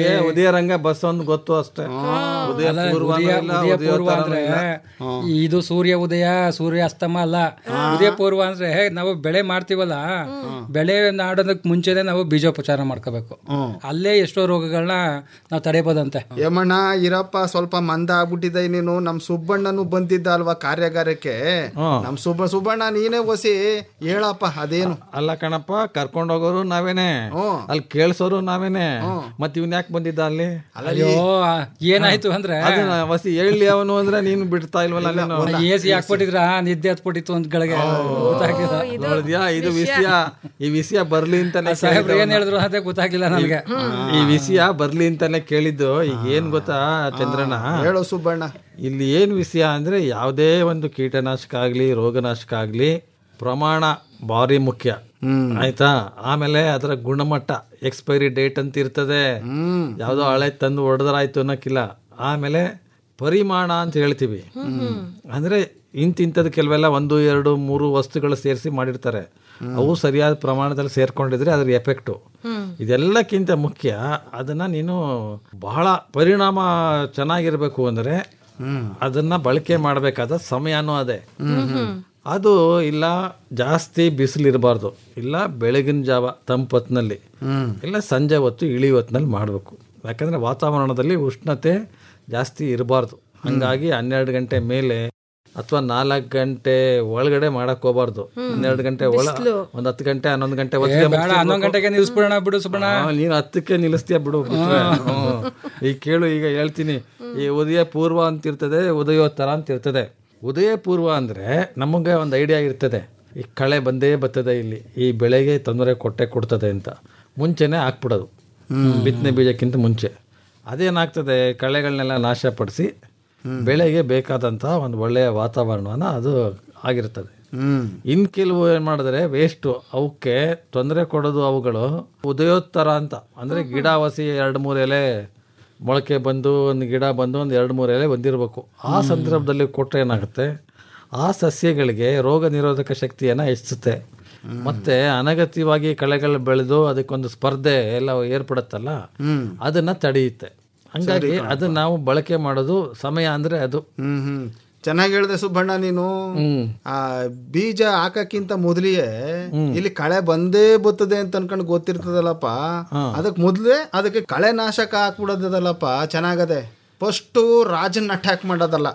[SPEAKER 15] ನಮಗೆ ಉದಯ ರಂಗ ಬಸ್ ಒಂದು ಗೊತ್ತು ಅಷ್ಟೇ ಉದಯ
[SPEAKER 14] ಅಲ್ಲ,
[SPEAKER 15] ಪೂರ್ವ
[SPEAKER 14] ಉದಯ
[SPEAKER 15] ಇಲ್ಲ,
[SPEAKER 14] ಉದಯ
[SPEAKER 15] ಉದಯ
[SPEAKER 14] ಪೂರ್ವ
[SPEAKER 15] ಉತ್ತರ
[SPEAKER 14] ಅಂದ್ರೆ
[SPEAKER 15] ಇಲ್ಲ.
[SPEAKER 14] ಇದು ಸೂರ್ಯ ಉದಯ ಸೂರ್ಯ ಅಸ್ತಮ ಅಲ್ಲ ಉದಯ ಪೂರ್ವ ಅಂದ್ರೆ ನಾವು ಬೆಳೆ ಮಾಡ್ತೀವಲ್ಲ ಬೆಳೆ ನಾಡೋದಕ್ ಮುಂಚೆನೆ ನಾವು ಬೀಜೋಪಚಾರ ಮಾಡ್ಕೋಬೇಕು ಅಲ್ಲೇ ಎಷ್ಟೋ ರೋಗಗಳನ್ನ ನಾವು ತಡೆಯಬಹುದಂತೆ
[SPEAKER 8] ಏಮಣ್ಣ ಇರಪ್ಪ ಸ್ವಲ್ಪ ಮಂದ ಆಗ್ಬಿಟ್ಟಿದೆ ನೀನು ನಮ್ ಸುಬ್ಬಣ್ಣನು ಬಂದಿದ್ದ ಅಲ್ವಾ ಕಾರ್ಯಾಗಾರಕ್ಕೆ ನಮ್ ಸುಬ್ಬ ಸುಬ್ಬಣ್ಣ ನೀನೇ ಒಸಿ ಹೇಳಪ್ಪ ಅದೇನು
[SPEAKER 15] ಅಲ್ಲ ಕಣಪ್ಪ ಕರ್ಕೊಂಡ್ ಹೋಗೋರು ನಾವೇನೆ ಅಲ್ಲಿ ಕೇಳ್ಸೋರು ನಾವೇನೆ ಮತ್ ಇವನ್ ಯಾಕೆ ಬಂದಿದ್ದ ಅಲ್ಲಿ
[SPEAKER 14] ಅಯ್ಯೋ ಏನಾಯ್ತು ಅಂದ್ರೆ
[SPEAKER 15] ಅದನ್ನ ವಸಿ ಹೇಳಿ ಅವನು ಅಂದ್ರೆ ನೀನು ಬಿಡ್ತಾ ಇಲ್ವಲ್ಲ ನೀನು
[SPEAKER 14] ಎ ಸಿ ಹಾಕ್ಬಿಟ್ಟಿದ್ರ ನಿದ್ದೆ ಹತ್ಬಿಟ್ಟಿತ್ತು ಒಂದ್ ಗಳಿಗೆ ಗೊತ್ತಾಗಿಲ್ಲ
[SPEAKER 15] ನೋಡಿದ್ಯಾ ಇದು ವಿಷಯ ಈ ವಿಷಯ ಬರ್ಲಿ ಅಂತಾನೆ
[SPEAKER 14] ಸಾಹೇಬ್ರು
[SPEAKER 15] ಕೇಳಿದ್ದು
[SPEAKER 14] ಏನ್ ಹೇಳಿದ್ರು ಅದೇ ಗೊತ್ತಾಗಿಲ್ಲ ನನಗೆ
[SPEAKER 15] ಈ ವಿಷಯ ಬರ್ಲಿ ಅಂತಾನೆ ಕೇಳಿದ್ದು ಈಗ ಏನ್ ಗೊತ್ತಾ ಚಂದ್ರಣ್ಣ
[SPEAKER 8] ಹೇಳು ಸುಬ್ಬಣ್ಣ
[SPEAKER 15] ಇಲ್ಲಿ ಏನ್ ವಿಷಯ ಅಂದ್ರೆ ಯಾವುದೇ ಒಂದು ಕೀಟನಾಶಕ ಆಗ್ಲಿ ರೋಗನಾಶಕ ಆಗ್ಲಿ ಪ್ರಮಾಣ ಭಾರಿ ಮುಖ್ಯ ಆಯ್ತಾ ಆಮೇಲೆ ಅದರ ಗುಣಮಟ್ಟ ಎಕ್ಸ್ಪೈರಿ ಡೇಟ್ ಅಂತ ಇರ್ತದೆ ಯಾವ್ದೋ ಹಳೆ ತಂದು ಹೊಡೆದ್ರಾಯ್ತು ಅನ್ನೋಕ್ಕಿಲ್ಲ ಆಮೇಲೆ ಪರಿಮಾಣ ಅಂತ ಹೇಳ್ತೀವಿ ಅಂದ್ರೆ ಇಂತಿಂಥದ್ದು ಕೆಲವೆಲ್ಲ ಒಂದು ಎರಡು ಮೂರು ವಸ್ತುಗಳು ಸೇರಿಸಿ ಮಾಡಿರ್ತಾರೆ ಅವು ಸರಿಯಾದ ಪ್ರಮಾಣದಲ್ಲಿ ಸೇರ್ಕೊಂಡಿದ್ರೆ ಅದ್ರ ಎಫೆಕ್ಟು ಇದೆಲ್ಲಕ್ಕಿಂತ ಮುಖ್ಯ ಅದನ್ನ ನೀನು ಬಹಳ ಪರಿಣಾಮ ಚೆನ್ನಾಗಿರ್ಬೇಕು ಅಂದ್ರೆ ಅದನ್ನ ಬಳಕೆ ಮಾಡಬೇಕಾದ ಸಮಯನೂ ಅದೇ ಅದು ಇಲ್ಲ ಜಾಸ್ತಿ ಬಿಸಿಲು ಇರಬಾರ್ದು ಇಲ್ಲ ಬೆಳಗಿನ ಜಾವ ತಂಪೊತ್ತಿನಲ್ಲಿ ಇಲ್ಲ ಸಂಜೆ ಹೊತ್ತು ಇಳಿ ಹೊತ್ತಿನಲ್ಲಿ ಮಾಡಬೇಕು ಯಾಕಂದ್ರೆ ವಾತಾವರಣದಲ್ಲಿ ಉಷ್ಣತೆ ಜಾಸ್ತಿ ಇರಬಾರ್ದು ಹಂಗಾಗಿ ಹನ್ನೆರಡು ಗಂಟೆ ಮೇಲೆ ಅಥವಾ ನಾಲ್ಕು ಗಂಟೆ ಒಳಗಡೆ ಮಾಡಕ್ ಹೋಗ್ಬಾರ್ದು ಹನ್ನೆರಡು ಗಂಟೆ ಒಳ ಒಂದ್ ಹತ್ತು ಗಂಟೆ ಹನ್ನೊಂದು ಗಂಟೆ
[SPEAKER 14] ಏ,
[SPEAKER 15] ಹೊತ್ತಿಗೆ
[SPEAKER 14] ಬೇಡ ಹನ್ನೊಂದು ಗಂಟೆಗೆ ನಿಲ್ಸ್ಬಿಡೋಣ ಬಿಡು ಸುಬ್ಬಣ್ಣ
[SPEAKER 15] ಆ, ನೀನು ಹತ್ತಕ್ಕೆ ನಿಲ್ಲಿಸ್ತೀಯ ಬಿಡು ಬಿಟ್ರೆ. ಹ್ಮ್. ಈಗ ಕೇಳು ಈಗ ಹೇಳ್ತೀನಿ ಈ ಉದಯ ಪೂರ್ವ ಅಂತ ಇರ್ತದೆ ಉದಯೋತ್ತರ ಅಂತ ಇರ್ತದೆ ಉದಯ ಪೂರ್ವ ಅಂದ್ರೆ ನಮಗೆ ಒಂದು ಐಡಿಯಾ ಇರ್ತದೆ ಈ ಕಳೆ ಬಂದೇ ಬರ್ತದೆ ಇಲ್ಲಿ ಈ ಬೆಳೆಗೆ ತೊಂದರೆ ಕೊಟ್ಟೆ ಕೊಡ್ತದೆ ಅಂತ ಮುಂಚೆನೆ ಹಾಕ್ಬಿಡೋದು ಬಿತ್ತನೆ ಬೀಜಕ್ಕಿಂತ ಮುಂಚೆ ಅದೇನಾಗ್ತದೆ ಕಳೆಗಳನ್ನೆಲ್ಲ ನಾಶಪಡಿಸಿ ಬೆಳೆಗೆ ಬೇಕಾದಂಥ ಒಂದು ಒಳ್ಳೆಯ ವಾತಾವರಣವನ್ನ ಅದು ಆಗಿರ್ತದೆ ಇನ್ ಕೆಲವು ಏನ್ ಮಾಡಿದ್ರೆ ವೇಸ್ಟ್ ಅವಕ್ಕೆ ತೊಂದರೆ ಕೊಡೋದು ಅವುಗಳು ಉದಯೋತ್ತರ ಅಂತ ಅಂದ್ರೆ ಗಿಡ ವಸಿ ಎರಡು ಮೂರು ಎಲೆ ಮೊಳಕೆ ಬಂದು ಒಂದು ಗಿಡ ಬಂದು ಒಂದು ಎರಡು ಮೂರು ಎಲೆ ಬಂದಿರಬೇಕು ಆ ಸಂದರ್ಭದಲ್ಲಿ ಕೊಟ್ಟರೆ ಏನಾಗುತ್ತೆ ಆ ಸಸ್ಯಗಳಿಗೆ ರೋಗ ನಿರೋಧಕ ಶಕ್ತಿಯನ್ನ ಹೆಚ್ಚಿಸುತ್ತೆ ಮತ್ತೆ ಅನಗತ್ಯವಾಗಿ ಕಳೆಗಳು ಬೆಳೆದು ಅದಕ್ಕೊಂದು ಸ್ಪರ್ಧೆ ಎಲ್ಲ ಏರ್ಪಡುತ್ತಲ್ಲ ಅದನ್ನ ತಡೆಯುತ್ತೆ ಹಂಗಾಗಿ ಅದನ್ನ ನಾವು ಬಳಕೆ ಮಾಡೋದು ಸಮಯ ಅಂದ್ರೆ ಅದು
[SPEAKER 8] ಹ್ಮ್ ಹ್ಮ್ ಚೆನ್ನಾಗಿ ಹೇಳ್ದೆ ಸುಬ್ಬಣ್ಣ ನೀನು ಆ ಬೀಜ ಹಾಕಕ್ಕಿಂತ ಮೊದಲಿಗೆ ಇಲ್ಲಿ ಕಳೆ ಬಂದೇ ಬರ್ತದೆ ಅಂತ ಅನ್ಕೊಂಡು ಗೊತ್ತಿರ್ತದಲ್ಲಪ್ಪ ಅದಕ್ ಮೊದ್ಲೇ ಅದಕ್ಕೆ ಕಳೆ ನಾಶಕ ಹಾಕ್ಬಿಡೋದಲ್ಲಪ್ಪ ಚೆನ್ನಾಗದೆ ಫಸ್ಟ್ ರಾಜನ್ನ ಅಟ್ಯಾಕ್ ಮಾಡೋದಲ್ಲ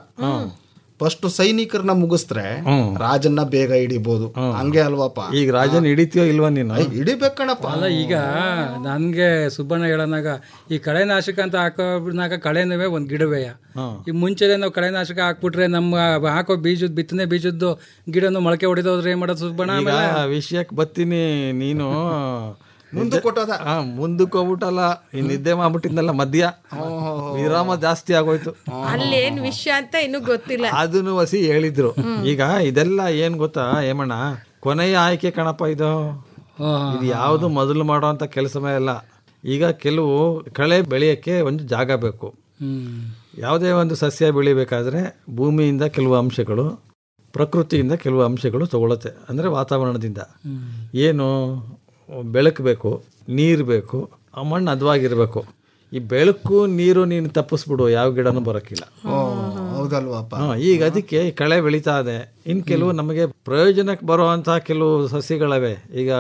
[SPEAKER 8] ಫಸ್ಟ್ ಸೈನಿಕರನ್ನ ಮುಗಿಸ್ತ್ರೆ ರಾಜನ್ನ ಬೇಗ ಹಿಡಿಬಹುದು ಹಂಗೆ ಅಲ್ವಪ್ಪ
[SPEAKER 15] ಈಗ ರಾಜನ್ ಹಿಡಿತೀಯೋ ಇಲ್ವಾ ನೀನು
[SPEAKER 8] ಹಿಡಿಬೇಕಣಪ್ಪ
[SPEAKER 14] ಅಲ್ಲ ಈಗ ನನ್ಗೆ ಸುಬ್ಬಣ್ಣ ಹೇಳೋನಾಗ ಈ ಕಳೆನಾಶಕ ಅಂತ ಹಾಕೋನಾಗ ಕಳೆನವೇ ಒಂದ್ ಗಿಡವೇಯ ಈ ಮುಂಚೆನೆ ನಾವು ಕಳೆನಾಶಕ ಹಾಕ್ಬಿಟ್ರೆ ನಮ್ಮ ಹಾಕೋ ಬೀಜದ ಬಿತ್ತನೆ ಬೀಜದ್ದು ಗಿಡನು ಮೊಳಕೆ ಹೊಡೆದೋದ್ರೆ ಏನ್ ಮಾಡೋದು ಸುಬ್ಬಣ್ಣ
[SPEAKER 15] ಈಗ
[SPEAKER 14] ಆಮೇಲೆ
[SPEAKER 15] ವಿಷಯಕ್ಕೆ ಬರ್ತೀನಿ ನೀನು
[SPEAKER 8] ಮುಂದಕ್ಕೆ ಕೊಟ್ಟೋದ
[SPEAKER 15] ಹಾ ಮುಂದಕ್ಕೆ ಹೋಗ್ಬಿಟ್ಟಲ್ಲ ಈ ನಿದ್ದೆ ಮಾಡ್ಬಿಟ್ಟಿದ್ನಲ್ಲ ಮಧ್ಯ ವಿರಾಮ ಜಾಸ್ತಿ ಆಗೋಯ್ತು
[SPEAKER 13] ಅಲ್ಲೇನ್ ವಿಷಯ ಅಂತ ಇನ್ನೂ ಗೊತ್ತಿಲ್ಲ
[SPEAKER 15] ಅದನ್ನು ವಸಿ ಹೇಳಿದ್ರು ಈಗ ಇದೆಲ್ಲ ಏನ್ ಗೊತ್ತಾ ಏಮಣ್ಣ ಕೊನೆಯ ಆಯ್ಕೆ ಕಣಪ್ಪ ಇದು ಇದು ಯಾವುದು ಮೊದಲು ಮಾಡುವಂತ ಕೆಲಸವೇ ಅಲ್ಲ ಈಗ ಕೆಲವು ಕಳೆ ಬೆಳೆಯಕ್ಕೆ ಒಂದು ಜಾಗ ಬೇಕು ಯಾವುದೇ ಒಂದು ಸಸ್ಯ ಬೆಳಿಬೇಕಾದ್ರೆ ಭೂಮಿಯಿಂದ ಕೆಲವು ಅಂಶಗಳು ಪ್ರಕೃತಿಯಿಂದ ಕೆಲವು ಅಂಶಗಳು ತಗೊಳುತ್ತೆ ಅಂದರೆ ವಾತಾವರಣದಿಂದ ಏನು ಬೆಳಕು ಬೇಕು ನೀರು ಬೇಕು ಆ ಮಣ್ಣು ಹದವಾಗಿರ್ಬೇಕು ಈ ಬೆಳಕು ನೀರು ನೀನು ತಪ್ಪಿಸ್ಬಿಡು ಯಾವ ಗಿಡನೂ ಬರೋಕ್ಕಿಲ್ಲ
[SPEAKER 8] ಹೌದಲ್ವಪ್ಪ
[SPEAKER 15] ಹಾ, ಈಗ ಅದಕ್ಕೆ ಈ ಕಳೆ ಬೆಳೀತಾ ಇದೆ ಇನ್ ಕೆಲವು ನಮಗೆ ಪ್ರಯೋಜನಕ್ಕೆ ಬರುವಂತಹ ಕೆಲವು ಸಸ್ಯಗಳವೆ ಈಗ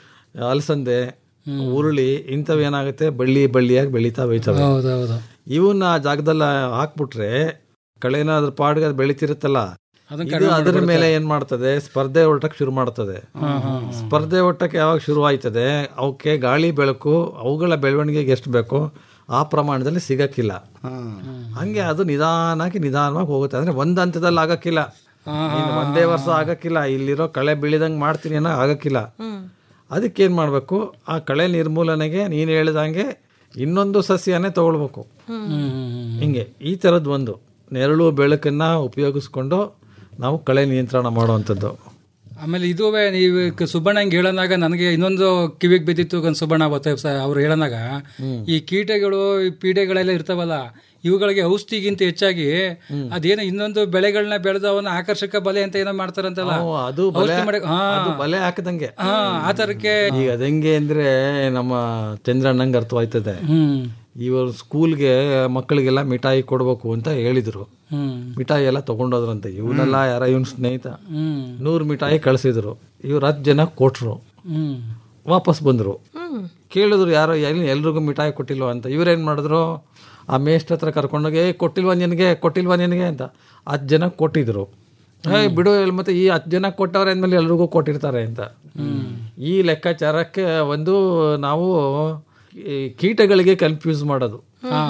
[SPEAKER 15] ಅಲಸಂದೆ ಉರುಳಿ ಇಂಥವು ಏನಾಗುತ್ತೆ ಬಳ್ಳಿ ಬಳ್ಳಿಯಾಗಿ ಬೆಳೀತಾ ಹೋಯ್ತವೆ
[SPEAKER 14] ಹೌದೌದು
[SPEAKER 15] ಇವನ್ನ ಆ ಜಾಗದಲ್ಲಿ ಹಾಕ್ಬಿಟ್ರೆ ಕಳೆನ ಅದ್ರ ಪಾಡ್ಗೆ ಅದು ಬೆಳಿತಿರುತ್ತಲ್ಲ
[SPEAKER 14] ಅದನ್ನ
[SPEAKER 15] ಇದು
[SPEAKER 14] ಕಡಿಮೆ
[SPEAKER 15] ಅದರ
[SPEAKER 14] ಮಾಡ್ಬಿಡುತ್ತೆ.
[SPEAKER 15] ಮೇಲೆ ಏನ್ ಮಾಡ್ತದೆ ಸ್ಪರ್ಧೆ ಒಟ್ಟಕ್ಕೆ ಶುರು ಮಾಡ್ತದೆ ಸ್ಪರ್ಧೆ ಒಟ್ಟಕ್ಕೆ ಯಾವಾಗ ಶುರು ಆಯ್ತದೆ ಅವಕ್ಕೆ ಗಾಳಿ ಬೆಳಕು ಅವುಗಳ ಬೆಳವಣಿಗೆಗೆ ಎಷ್ಟು ಬೇಕೋ ಆ ಪ್ರಮಾಣದಲ್ಲಿ ಸಿಗಕ್ಕಿಲ್ಲ ಹಂಗೆ ಅದು ನಿಧಾನಕ್ಕೆ ನಿಧಾನವಾಗಿ ಹೋಗುತ್ತೆ ಅಂದ್ರೆ ಒಂದ್ ಹಂತದಲ್ಲಿ ಆಗಕ್ಕಿಲ್ಲ ಇನ್ನು ಒಂದೇ ವರ್ಷ ಆಗಕ್ಕಿಲ್ಲ ಇಲ್ಲಿರೋ ಕಳೆ ಬೆಳಿದಂಗೆ ಮಾಡ್ತೀನಿ ಅನ್ನೋ ಆಗಕ್ಕಿಲ್ಲ ಅದಕ್ಕೇನ್ ಮಾಡ್ಬೇಕು ಆ ಕಳೆ ನಿರ್ಮೂಲನೆಗೆ ನೀನು ಹೇಳಿದಂಗೆ ಇನ್ನೊಂದು ಸಸ್ಯನೇ ತಗೊಳ್ಬೇಕು ಹಿಂಗೆ ಈ ಥರದ್ದು ಒಂದು ನೆರಳು ಬೆಳಕನ್ನ ಉಪಯೋಗಿಸ್ಕೊಂಡು ನಾವು ಕಳೆ ನಿಯಂತ್ರಣ ಮಾಡುವಂಥದ್ದು
[SPEAKER 14] ಆಮೇಲೆ ಇದುವೇ ನೀವು ಕ- ಸುಬ್ಬಣ್ಣ ಹಿಂಗೆ ಹೇಳೋನಾಗ ನನಗೆ ಇನ್ನೊಂದು ಕಿವಿಗೆ ಬಿದ್ದಿತ್ತು ಗನ್ ಸುಬ್ಬಣ್ಣ ಗೊತ್ತ ಅವ್ರು ಹೇಳೋನಾಗ ಈ ಕೀಟಗಳು ಈ ಪೀಡೆಗಳೆಲ್ಲ ಇರ್ತಾವಲ್ಲ ಇವುಗಳಿಗೆ ಔಷಧಿಗಿಂತ ಹೆಚ್ಚಾಗಿ ಅದೇನೋ ಇನ್ನೊಂದು ಬೆಳೆಗಳನ್ನ ಬೆಳೆದು ಅವನ್ನ ಆಕರ್ಷಕ ಬಲೆ ಅಂತ ಏನೋ ಮಾಡ್ತಾರಂತಲ್ಲ
[SPEAKER 15] ಓ, ಅದು ಬಲೆ
[SPEAKER 14] ಔಷಧಿ ಮಾಡಿ- ಹಾ.
[SPEAKER 15] ಅದು ಬಲೆ ಹಾಕದಂಗೆ
[SPEAKER 14] ಹಾ ಆ ತರಕ್ಕೆ
[SPEAKER 15] ಈಗ ಅದಂಗೆ ಅಂದ್ರೆ ನಮ್ಮ ಚಂದ್ರಣ್ಣಂಗೆ ಅರ್ಥವಾಯ್ತದೆ
[SPEAKER 14] ಹ್ಮ್
[SPEAKER 15] ಇವರು ಸ್ಕೂಲ್ಗೆ ಮಕ್ಕಳಿಗೆಲ್ಲ ಮಿಠಾಯಿ ಕೊಡ್ಬೇಕು ಅಂತ ಹೇಳಿದ್ರು
[SPEAKER 14] ಹ್ಮ್
[SPEAKER 15] ಮಿಠಾಯಿ ಎಲ್ಲ ತಗೊಂಡೋದ್ರಂತೆ ಇವನೆಲ್ಲ ಯಾರ ಇವನ್ ಸ್ನೇಹಿತ
[SPEAKER 14] ಹ್ಮ್
[SPEAKER 15] ನೂರು ಮಿಠಾಯಿ ಕಳಿಸಿದ್ರು ಇವ್ರು ಹತ್ತು ಜನ ಕೊಟ್ರು
[SPEAKER 14] ಹ್ಮ್
[SPEAKER 15] ವಾಪಸ್ ಬಂದರು ಕೇಳಿದ್ರು ಯಾರೋ ಎಲ್ಲಿ ಎಲ್ರಿಗೂ ಮಿಠಾಯಿ ಕೊಟ್ಟಿಲ್ವ ಅಂತ ಇವ್ರೇನು ಮಾಡಿದ್ರು ಆ ಮೇಸ್ಟ್ ಹತ್ರ ಕರ್ಕೊಂಡೋಗಿ ಏ ಕೊಟ್ಟಿಲ್ವಾ ನಿನಗೆ ಕೊಟ್ಟಿಲ್ವಾ ನಿನಗೆ ಅಂತ ಹತ್ತು ಜನ ಕೊಟ್ಟಿದ್ರು ಏ ಬಿಡು ಎಲ್ಲಿ ಮತ್ತೆ ಈ ಹತ್ತು ಜನ ಕೊಟ್ಟವ್ರೆ ಅಂದಮೇಲೆ ಎಲ್ರಿಗೂ ಕೊಟ್ಟಿರ್ತಾರೆ ಅಂತ ಈ ಲೆಕ್ಕಾಚಾರಕ್ಕೆ ಒಂದು ನಾವು ಈ ಕೀಟಗಳಿಗೆ ಕನ್ಫ್ಯೂಸ್ ಮಾಡೋದು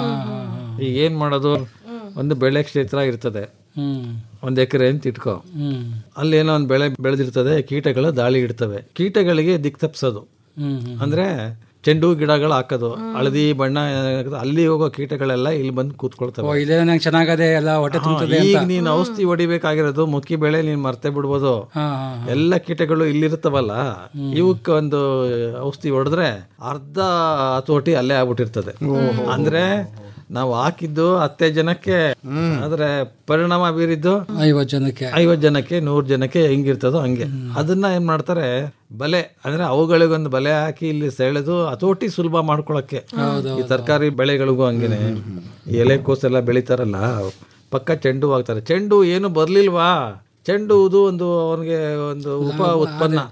[SPEAKER 15] ಈಗ ಏನು ಮಾಡೋದು ಒಂದು ಬೆಳೆ ಕ್ಷೇತ್ರ ಇರ್ತದೆ
[SPEAKER 14] ಹ್ಮ್
[SPEAKER 15] ಒಂದು ಎಕರೆ ಅಂತ ಇಟ್ಕೋ
[SPEAKER 14] ಹ್ಮ್
[SPEAKER 15] ಅಲ್ಲಿ ಏನೋ ಒಂದು ಬೆಳೆ ಬೆಳೆದಿರ್ತದೆ ಕೀಟಗಳು ದಾಳಿ ಇಡ್ತವೆ ಕೀಟಗಳಿಗೆ ದಿಕ್ ತಪ್ಸೋದು
[SPEAKER 14] ಹ್ಮ್ ಹ್ಮ್
[SPEAKER 15] ಅಂದ್ರೆ ಚೆಂಡು ಗಿಡಗಳು ಹಾಕೋದು ಹಳದಿ ಬಣ್ಣ ಏನಾಗುತ್ತೆ, ಅಲ್ಲಿ ಹೋಗೋ ಕೀಟಗಳೆಲ್ಲ ಇಲ್ಲಿ ಬಂದು
[SPEAKER 14] ಓ
[SPEAKER 15] ಕೂತ್ಕೊಳ್ತವೆ
[SPEAKER 14] ಇದೇ ನಂಗೆ ಚೆನ್ನಾಗದೆ ಎಲ್ಲ ಹೊಟ್ಟೆ ತುಂಬುತ್ತದೆ
[SPEAKER 15] ಈಗ
[SPEAKER 14] ಅಂತ
[SPEAKER 15] ನೀನ್ ಔಷಧಿ ಹೊಡಿಬೇಕಾಗಿರೋದು ಮುಕ್ಕಿ ಬೆಳೆ ನೀನ್ ಮರ್ತೆ ಬಿಡ್ಬೋದು
[SPEAKER 14] ಹಾ ಹಾ
[SPEAKER 15] ಎಲ್ಲ ಕೀಟಗಳು ಇಲ್ಲಿರ್ತಾವಲ್ಲ ಇವಕ್ಕೆ ಒಂದು ಔಷಧಿ ಹೊಡೆದ್ರೆ ಅರ್ಧ ಹತೋಟಿ ಅಲ್ಲೇ ಆಗ್ಬಿಟ್ಟಿರ್ತದೆ ಅಂದ್ರೆ ನಾವು ಹಾಕಿದ್ದು ಹತ್ತೇ ಜನಕ್ಕೆ ಆದ್ರೆ ಪರಿಣಾಮ ಬೀರಿದ್ದು
[SPEAKER 14] ಐವತ್ತು ಜನಕ್ಕೆ
[SPEAKER 15] ಐವತ್ತು ಜನಕ್ಕೆ ನೂರು ಜನಕ್ಕೆ ಹೆಂಗಿರ್ತದೋ ಹಂಗೆ ಅದನ್ನ ಏನ್ ಮಾಡ್ತಾರೆ ಬಲೆ ಅಂದ್ರೆ ಅವುಗಳಿಗೊಂದು ಬಲೆ ಹಾಕಿ ಇಲ್ಲಿ ಸೆಳೆದು ಹತೋಟಿ ಸುಲಭ ಮಾಡ್ಕೊಳಕ್ಕೆ ಈ ತರಕಾರಿ ಬೆಳೆಗಳಿಗೂ ಹಂಗೇನೆ ಈ ಎಲೆಕೋಸು ಎಲ್ಲ ಬೆಳಿತಾರಲ್ಲ ಪಕ್ಕ ಚೆಂಡು ಹೂ ಹಾಕ್ತಾರೆ ಚೆಂಡು ಏನು ಬರ್ಲಿಲ್ವಾ ಚೆಂಡು ಹೂದು ಒಂದು ಅವನಿಗೆ ಒಂದು ಉಪ ಉತ್ಪನ್ನ